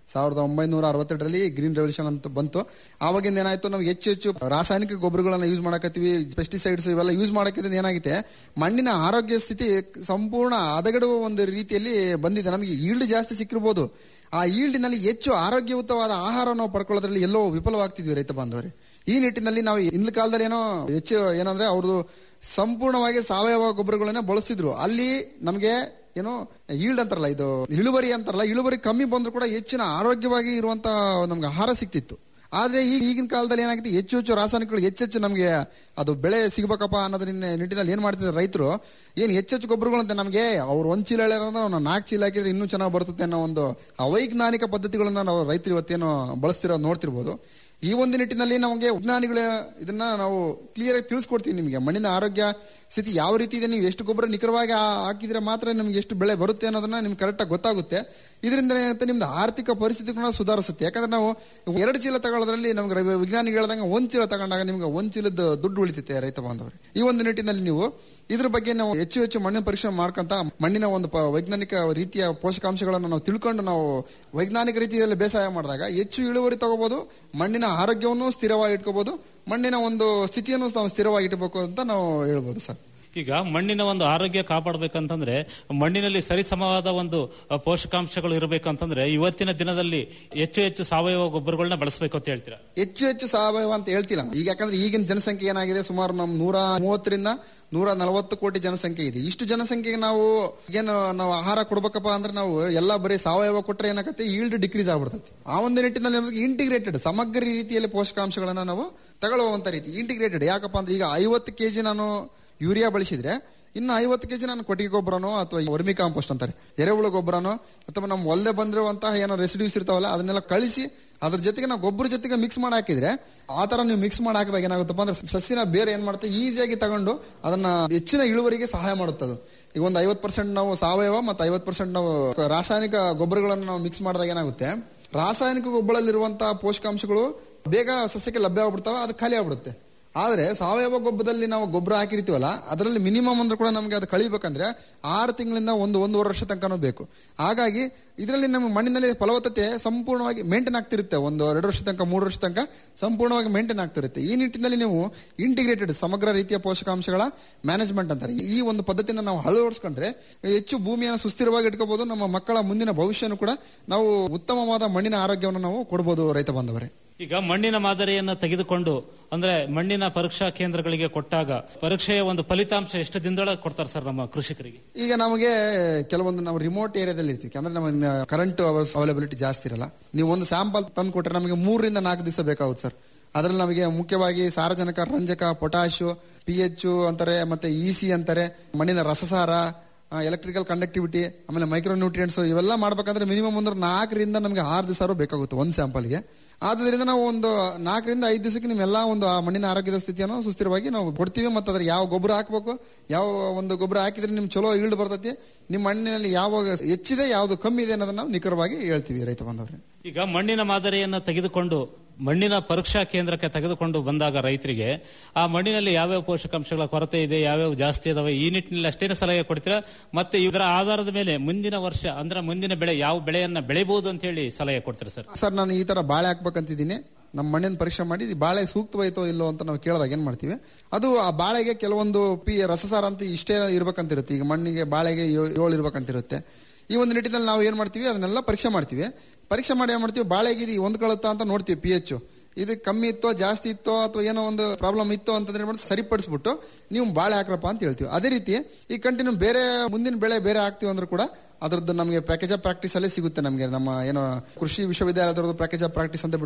ಸಾವಿರದ ಒಂಬೈನೂರ ಅರವತ್ತೆರಡರಲ್ಲಿ ಗ್ರೀನ್ ರೆವಲ್ಯೂಷನ್ ಅಂತ ಬಂತು ಆವಾಗಿಂದ ಏನಾಯ್ತು ನಾವು ಹೆಚ್ಚು ಹೆಚ್ಚು ರಾಸಾಯನಿಕ ಗೊಬ್ಬರಗಳನ್ನ ಯೂಸ್ ಮಾಡಕತ್ತೀವಿ ಪೆಸ್ಟಿಸೈಡ್ಸ್ ಇವೆಲ್ಲ ಯೂಸ್ ಮಾಡಕ್ಕಿಂದ ಏನಾಗಿದೆ ಮಣ್ಣಿನ ಆರೋಗ್ಯ ಸ್ಥಿತಿ ಸಂಪೂರ್ಣ ಹದಗೆಡುವ ಒಂದು ರೀತಿಯಲ್ಲಿ ಬಂದಿದೆ ನಮಗೆ ಈಲ್ಡ್ ಜಾಸ್ತಿ ಸಿಕ್ಕಿರ್ಬೋದು ಆ ಈಲ್ಡಿನಲ್ಲಿ ಹೆಚ್ಚು ಆರೋಗ್ಯಯುತವಾದ ಆಹಾರ ನಾವು ಪಡ್ಕೊಳ್ಳೋದ್ರಲ್ಲಿ ಎಲ್ಲೋ ವಿಫಲವಾಗ್ತಿದ್ವಿ ರೈತ ಬಾಂಧವರೇ ಈ ನಿಟ್ಟಿನಲ್ಲಿ ನಾವು ಇಂದ ಕಾಲದಲ್ಲಿ ಏನೋ ಹೆಚ್ಚು ಏನಂದ್ರೆ ಅವ್ರದ್ದು ಸಂಪೂರ್ಣವಾಗಿ ಸಾವಯವ ಗೊಬ್ಬರಗಳನ್ನ ಬಳಸ್ತಿದ್ರು ಅಲ್ಲಿ ನಮಗೆ ಏನೋ ಈಲ್ಡ್ ಅಂತಾರಲ್ಲ ಇದು ಇಳುವರಿ ಅಂತಾರಲ್ಲ ಇಳುವರಿ ಕಮ್ಮಿ ಬಂದ್ರು ಕೂಡ ಹೆಚ್ಚಿನ ಆರೋಗ್ಯವಾಗಿ ಇರುವಂತ ನಮ್ಗೆ ಆಹಾರ ಸಿಕ್ತಿತ್ತು ಆದ್ರೆ ಈಗ ಈಗಿನ ಕಾಲದಲ್ಲಿ ಏನಾಗುತ್ತೆ ಹೆಚ್ಚು ಹೆಚ್ಚು ರಾಸಾಯನಿಕಗಳು ಹೆಚ್ಚೆಚ್ಚು ನಮಗೆ ಅದು ಬೆಳೆ ಸಿಗ್ಬೇಕಪ್ಪ ಅನ್ನೋದ್ರ ನಿಟ್ಟಿನಲ್ಲಿ ಏನ್ ಮಾಡ್ತಿದ್ದಾರೆ ರೈತರು ಏನ್ ಹೆಚ್ಚೆಚ್ಚು ಗೊಬ್ಬರಗಳಂತೆ ನಮಗೆ ಅವ್ರು ಒಂದ್ ಚೀಲ ಹೇಳ್ಯಾರ ಅಂದ್ರೆ ನಾವು ನಾಲ್ಕು ಚೀಲ ಹಾಕಿದ್ರೆ ಇನ್ನೂ ಚೆನ್ನಾಗಿ ಬರ್ತದೆ ಅನ್ನೋ ಒಂದು ಅವೈಜ್ಞಾನಿಕ ಪದ್ಧತಿಗಳನ್ನ ನಾವು ರೈತರು ಇವತ್ತೇನು ಬಳಸ್ತಿರೋದು ನೋಡ್ತಿರ್ಬೋದು ಈ ಒಂದು ನಿಟ್ಟಿನಲ್ಲಿ ನಮಗೆ ವಿಜ್ಞಾನಿಗಳ ಇದನ್ನ ನಾವು ಕ್ಲಿಯರ್ ಆಗಿ ತಿಳಿಸ್ಕೊಡ್ತೀವಿ ನಿಮಗೆ ಮಣ್ಣಿನ ಆರೋಗ್ಯ ಸ್ಥಿತಿ ಯಾವ ರೀತಿ ಇದೆ ನೀವು ಎಷ್ಟು ಗೊಬ್ಬರ ನಿಖರವಾಗಿ ಆ- ಹಾಕಿದ್ರೆ ಮಾತ್ರ ನಿಮ್ಗೆ ಎಷ್ಟು ಬೆಳೆ ಬರುತ್ತೆ ಅನ್ನೋದನ್ನ ನಿಮ್ಗೆ ಕರೆಕ್ಟಾಗಿ ಗೊತ್ತಾಗುತ್ತೆ ಇದರಿಂದ ಏನಾಗುತ್ತೆ ನಿಮ್ದು ಆರ್ಥಿಕ ಪರಿಸ್ಥಿತಿ ಕೂಡ ಸುಧಾರಿಸುತ್ತೆ ಯಾಕಂದ್ರೆ ನಾವು ಎರಡು ಚೀಲ ತಗೊಳ್ಳೋದ್ರಲ್ಲಿ ನಮ್ಗೆ ರವಿ- ವಿಜ್ಞಾನಿಗಳು ಹೇಳ್ದಂಗೆ ಒಂದ್ ಚೀಲ ತಗೊಂಡಾಗ ನಿಮ್ಗೆ ಒಂದ್ ಚೀಲದ ದುಡ್ಡು ಉಳಿತೈತೆ ರೈತ ಬಾಂಧವರು ಈ ಒಂದು ನಿಟ್ಟಿನಲ್ಲಿ ನೀವು ಇದ್ರ ಬಗ್ಗೆ ನಾವು ಹೆಚ್ಚು ಹೆಚ್ಚು ಮಣ್ಣಿನ ಪರೀಕ್ಷೆ ಮಾಡ್ಕೊಂತ ಮಣ್ಣಿನ ಒಂದು ಪ- ವೈಜ್ಞಾನಿಕ ರೀತಿಯ ಪೋಷಕಾಂಶಗಳನ್ನು ನಾವು ತಿಳ್ಕೊಂಡು ನಾವು ವೈಜ್ಞಾನಿಕ ರೀತಿಯಲ್ಲಿ ಬೇಸಾಯ ಮಾಡಿದಾಗ ಹೆಚ್ಚು ಇಳುವರಿ ತಗೋಬಹುದು ಮಣ್ಣಿನ ಆರೋಗ್ಯವನ್ನು ಸ್ಥಿರವಾಗಿ ಇಟ್ಕೋಬಹುದು ಮಣ್ಣಿನ ಒಂದು ಸ್ಥಿತಿಯನ್ನು ನಾವು ಸ್ಥಿರವಾಗಿ ಇಟ್ಕೋಬೇಕು ಅಂತ ನಾವು ಹೇಳ್ಬೋದು ಸರ್ ಈಗ ಮಣ್ಣಿನ ಒಂದು ಆರೋಗ್ಯ ಕಾಪಾಡಬೇಕಂತಂದ್ರೆ ಮಣ್ಣಿನಲ್ಲಿ ಸರಿಸಮವಾದ ಒಂದು ಅ, ಪೋಷಕಾಂಶಗಳು ಇರಬೇಕಂತಂದ್ರೆ ಇವತ್ತಿನ ದಿನದಲ್ಲಿ ಹೆಚ್ಚು ಹೆಚ್ಚು ಸಾವಯವ ಗೊಬ್ಬರಗಳನ್ನ ಬಳಸಬೇಕು ಅಂತ ಹೇಳ್ತೀರಾ ಹೆಚ್ಚು ಹೆಚ್ಚು ಸಾವಯವ ಅಂತ ಹೇಳ್ತಿಲ್ಲ ಈಗ ಯಾಕಂದ್ರೆ ಈಗಿನ ಜನಸಂಖ್ಯೆ ಏನಾಗಿದೆ ಸುಮಾರು ನಮ್ ನೂರ ಮೂವತ್ತರಿಂದ ನೂರ ನಲವತ್ತು ಕೋಟಿ ಜನಸಂಖ್ಯೆ ಇದೆ ಇಷ್ಟು ಜನಸಂಖ್ಯೆಗೆ ನಾವು ಏನು ನಾವು ಆಹಾರ ಕೊಡ್ಬೇಕಪ್ಪ ಅಂದ್ರೆ ನಾವು ಎಲ್ಲ ಬರೀ ಸಾವಯವ ಕೊಟ್ರೆ ಏನಾಗುತ್ತೆ ಈಲ್ಡ್ ಡಿಕ್ರೀಸ್ ಆಗ್ಬಿಡ್ತೈತಿ ಆ ಒಂದು ನಿಟ್ಟಿನಲ್ಲಿ ಇಂಟಿಗ್ರೇಟೆಡ್ ಸಮಗ್ರ ರೀತಿಯಲ್ಲಿ ಪೋಷಕಾಂಶಗಳನ್ನ ನಾವು ತಗೊಳ್ಳುವಂತ ರೀತಿ ಇಂಟಿಗ್ರೇಟೆಡ್ ಯಾಕಪ್ಪ ಅಂದ್ರೆ ಈಗ ಐವತ್ತು ಕೆಜಿ ನಾನು ಯೂರಿಯಾ ಬಳಸಿದ್ರೆ ಇನ್ನು ಐವತ್ತು ಕೆಜಿ ನಾನು ಕೊಟ್ಟಿಗೆ ಗೊಬ್ಬರನೋ ಅಥವಾ ವರ್ಮಿ ಕಾಂಪೋಸ್ಟ್ ಅಂತಾರೆ ಎರೆಹುಳು ಗೊಬ್ಬರನೋ ಅಥವಾ ನಮ್ಮ ಹೊಲ್ದೆ ಬಂದಿರುವಂತಹ ಏನೋ ರೆಸಿಡ್ಯೂಸ್ ಇರ್ತಾವಲ್ಲ ಅದನ್ನೆಲ್ಲ ಕಳಿಸಿ ಅದ್ರ ಜೊತೆಗೆ ನಾವು ಗೊಬ್ಬರ ಜೊತೆಗೆ ಮಿಕ್ಸ್ ಮಾಡಿ ಹಾಕಿದ್ರೆ ಆ ತರ ನೀವು ಮಿಕ್ಸ್ ಮಾಡಿ ಹಾಕಿದಾಗ ಏನಾಗುತ್ತಪ್ಪ ಅಂದ್ರೆ ಸಸ್ಯನ ಬೇರೆ ಏನ್ ಮಾಡುತ್ತೆ ಈಸಿಯಾಗಿ ತಗೊಂಡು ಅದನ್ನ ಹೆಚ್ಚಿನ ಇಳುವರಿಗೆ ಸಹಾಯ ಮಾಡುತ್ತೆ ಅದು ಈಗ ಒಂದು ಐವತ್ತು ಪರ್ಸೆಂಟ್ ನಾವು ಸಾವಯವ ಮತ್ತು ಐವತ್ತು ಪರ್ಸೆಂಟ್ ನಾವು ರಾಸಾಯನಿಕ ಗೊಬ್ಬರಗಳನ್ನು ನಾವು ಮಿಕ್ಸ್ ಮಾಡಿದಾಗ ಏನಾಗುತ್ತೆ ರಾಸಾಯನಿಕ ಗೊಬ್ಬರದಲ್ಲಿರುವಂತಹ ಪೋಷಕಾಂಶಗಳು ಬೇಗ ಸಸ್ಯಕ್ಕೆ ಲಭ್ಯವಾಗ್ಬಿಡ್ತಾವೆ ಅದು ಖಾಲಿ ಆಗ್ಬಿಡುತ್ತೆ ಆದ್ರೆ ಸಾವಯವ ಗೊಬ್ಬರದಲ್ಲಿ ನಾವು ಗೊಬ್ಬರ ಹಾಕಿರ್ತೀವಲ್ಲ ಅದರಲ್ಲಿ ಮಿನಿಮಮ್ ಅಂದ್ರೆ ಕೂಡ ನಮಗೆ ಅದು ಕಳಿಬೇಕಂದ್ರೆ ಆರು ತಿಂಗಳಿಂದ ಒಂದು ಒಂದೂವರೆ ವರ್ಷ ತನಕನೂ ಬೇಕು ಹಾಗಾಗಿ ಇದರಲ್ಲಿ ನಮ್ಮ ಮಣ್ಣಿನಲ್ಲಿ ಫಲವತ್ತತೆ ಸಂಪೂರ್ಣವಾಗಿ ಮೇಂಟೈನ್ ಆಗ್ತಿರುತ್ತೆ ಒಂದು ಎರಡು ವರ್ಷ ತನಕ ಮೂರು ವರ್ಷ ತನಕ ಸಂಪೂರ್ಣವಾಗಿ ಮೇಂಟೈನ್ ಆಗ್ತಿರುತ್ತೆ ಈ ನಿಟ್ಟಿನಲ್ಲಿ ನೀವು ಇಂಟಿಗ್ರೇಟೆಡ್ ಸಮಗ್ರ ರೀತಿಯ ಪೋಷಕಾಂಶಗಳ ಮ್ಯಾನೇಜ್ಮೆಂಟ್ ಅಂತಾರೆ ಈ ಒಂದು ಪದ್ಧತಿನ ನಾವು ಅಳವಡಿಸ್ಕೊಂಡ್ರೆ ಹೆಚ್ಚು ಭೂಮಿಯನ್ನು ಸುಸ್ಥಿರವಾಗಿ ಇಟ್ಕೋಬಹುದು ನಮ್ಮ ಮಕ್ಕಳ ಮುಂದಿನ ಭವಿಷ್ಯನೂ ಕೂಡ ನಾವು ಉತ್ತಮವಾದ ಮಣ್ಣಿನ ಆರೋಗ್ಯವನ್ನು ನಾವು ಕೊಡ್ಬೋದು ರೈತ ಬಾಂಧವರೇ ಈಗ ಮಣ್ಣಿನ ಮಾದರಿಯನ್ನು ತೆಗೆದುಕೊಂಡು ಅಂದ್ರೆ ಮಣ್ಣಿನ ಪರೀಕ್ಷಾ ಕೇಂದ್ರಗಳಿಗೆ ಕೊಟ್ಟಾಗ ಪರೀಕ್ಷೆಯ ಒಂದು ಫಲಿತಾಂಶ ಎಷ್ಟು ದಿನದೊಳಗೆ ಕೊಡ್ತಾರೆ ಸರ್ ನಮ್ಮ ಕೃಷಿಕರಿಗೆ ಈಗ ನಮಗೆ ಕೆಲವೊಂದು ನಾವು ರಿಮೋಟ್ ಏರಿಯಾದಲ್ಲಿ ಇರ್ತೀವಿ ಅಂದ್ರೆ ನಮಗೆ ಕರೆಂಟ್ ಅವೈಲಬಿಲಿಟಿ ಜಾಸ್ತಿ ಇರಲ್ಲ ನೀವು ಒಂದು ಸ್ಯಾಂಪಲ್ ತಂದು ಕೊಟ್ಟರೆ ನಮಗೆ ಮೂರರಿಂದ ನಾಲ್ಕು ದಿವಸ ಬೇಕಾಗುತ್ತೆ ಸರ್ ಅದರಲ್ಲಿ ನಮಗೆ ಮುಖ್ಯವಾಗಿ ಸಾರಜನಕ ರಂಜಕ ಪೊಟ್ಯಾಶು ಪಿ ಎಚ್ ಅಂತಾರೆ ಮತ್ತೆ ಇ ಸಿ ಅಂತಾರೆ ಮಣ್ಣಿನ ರಸಸಾರ ಎಲೆಕ್ಟ್ರಿಕಲ್ ಕಂಡಕ್ಟಿವಿಟಿ ಆಮೇಲೆ ಮೈಕ್ರೋ ನ್ಯೂಟ್ರಿಯೆಂಟ್ಸ್ ಇವೆಲ್ಲ ಮಾಡ್ಬೇಕಂದ್ರೆ ಮಿನಿಮಮ್ ಅಂದ್ರೆ ನಾಲ್ಕರಿಂದ ನಮಗೆ ಆರು ದಿವಸ ಬೇಕಾಗುತ್ತೆ ಒಂದು ಸ್ಯಾಂಪಲ್ಗೆ ಆದ್ದರಿಂದ ನಾವು ಒಂದು ನಾಲ್ಕರಿಂದ ಐದು ದಿವಸಕ್ಕೆ ನಿಮ್ಮೆಲ್ಲ ಒಂದು ಆ ಮಣ್ಣಿನ ಆರೋಗ್ಯದ ಸ್ಥಿತಿಯನ್ನು ಸುಸ್ಥಿರವಾಗಿ ನಾವು ಕೊಡ್ತೀವಿ ಮತ್ತು ಅದ್ರ ಯಾವ ಗೊಬ್ಬರ ಹಾಕ್ಬೇಕು ಯಾವ ಒಂದು ಗೊಬ್ಬರ ಹಾಕಿದ್ರೆ ನಿಮ್ಗೆ ಚಲೋ ಈಲ್ಡ್ ಬರ್ತೈತಿ ನಿಮ್ಮ ಮಣ್ಣಿನಲ್ಲಿ ಯಾವ ಹೆಚ್ಚಿದೆ ಯಾವ್ದು ಕಮ್ಮಿ ಇದೆ ಅನ್ನೋದನ್ನ ನಾವು ನಿಖರವಾಗಿ ಹೇಳ್ತೀವಿ ರೈತ ಬಾಂಧವರೇ ಈಗ ಮಣ್ಣಿನ ಮಾದರಿಯನ್ನು ತೆಗೆದುಕೊಂಡು ಮಣ್ಣಿನ ಪರೀಕ್ಷಾ ಕೇಂದ್ರಕ್ಕೆ ತೆಗೆದುಕೊಂಡು ಬಂದಾಗ ರೈತರಿಗೆ ಆ ಮಣ್ಣಿನಲ್ಲಿ ಯಾವ್ಯಾವ ಪೋಷಕಾಂಶಗಳ ಕೊರತೆ ಇದೆ ಯಾವ್ಯಾವ ಜಾಸ್ತಿ ಇದಾವೆ ಈ ನಿಟ್ಟಿನಲ್ಲಿ ಅಷ್ಟೇನೆ ಸಲಹೆ ಕೊಡ್ತೀರಾ ಮತ್ತೆ ಇದರ ಆಧಾರದ ಮೇಲೆ ಮುಂದಿನ ವರ್ಷ ಅಂದ್ರೆ ಮುಂದಿನ ಬೆಳೆ ಯಾವ ಬೆಳೆಯನ್ನ ಬೆಳಿಬಹುದು ಅಂತ ಹೇಳಿ ಸಲಹೆ ಕೊಡ್ತೀರಾ ಸರ್ ಸರ್ ನಾನು ಈ ತರ ಬಾಳೆ ಹಾಕ್ಬೇಕಂತಿದ್ದೀನಿ ನಮ್ಮ ಮಣ್ಣಿನ ಪರೀಕ್ಷೆ ಮಾಡಿ ಇದು ಬಾಳೆ ಸೂಕ್ತವಾಯ್ತೋ ಇಲ್ಲೋ ಅಂತ ನಾವು ಕೇಳಿದಾಗ ಏನ್ ಮಾಡ್ತೀವಿ ಅದು ಆ ಬಾಳೆಗೆ ಕೆಲವೊಂದು ಪಿ ರಸಸಾರ ಅಂತ ಇಷ್ಟೇ ಇರ್ಬೇಕಂತಿರುತ್ತೆ ಈಗ ಮಣ್ಣಿಗೆ ಬಾಳೆಗೆ ಏಳ್- ಏಳು ಇರ್ಬೇಕಂತಿರುತ್ತೆ ಈ ಒಂದು ನಿಟ್ಟಿನಲ್ಲಿ ನಾವು ಏನ್ ಮಾಡ್ತೀವಿ ಅದನ್ನೆಲ್ಲ ಪರೀಕ್ಷೆ ಮಾಡ್ತೀವಿ ಪರೀಕ್ಷೆ ಮಾಡಿ ಏನ್ ಮಾಡ್ತೀವಿ ಬಾಳೆಗೆ ಇದು ಹೊಂದ್ಕೊಳುತ್ತಾ ಅಂತ ನೋಡ್ತೀವಿ ಪಿ ಎಚ್ ಇದು ಕಮ್ಮಿ ಇತ್ತೋ ಜಾಸ್ತಿ ಇತ್ತೋ ಅಥವಾ ಏನೋ ಒಂದು ಪ್ರಾಬ್ಲಮ್ ಇತ್ತೋ ಅಂತಂದ್ರೆ ಏನ್ ಮಾಡ್ತೀವಿ ಸರಿಪಡಿಸ್ಬಿಟ್ಟು ನೀವು ಬಾಳೆ ಹಾಕ್ರಪ್ಪ ಅಂತ ಹೇಳ್ತೀವಿ ಅದೇ ರೀತಿ ಈ ಕಂಟಿನ್ಯೂ ಬೇರೆ ಮುಂದಿನ ಬೆಳೆ ಬೇರೆ ಹಾಕ್ತೀವಿ ಅಂದ್ರೆ ಕೂಡ ಅದ್ರದ್ದು ನಮಗೆ ಪ್ಯಾಕೇಜ್ ಆಫ್ ಪ್ರಾಕ್ಟೀಸ್ ಅಲ್ಲೇ ಸಿಗುತ್ತೆ ನಮಗೆ ನಮ್ಮ ಏನೋ ಕೃಷಿ ವಿಶ್ವವಿದ್ಯಾಲಯದ ಪ್ಯಾಕೇಜ್ ಆಫ್ ಪ್ರಾಕ್ಟೀಸ್ ಅಂತ ಬಿಟ್ಟು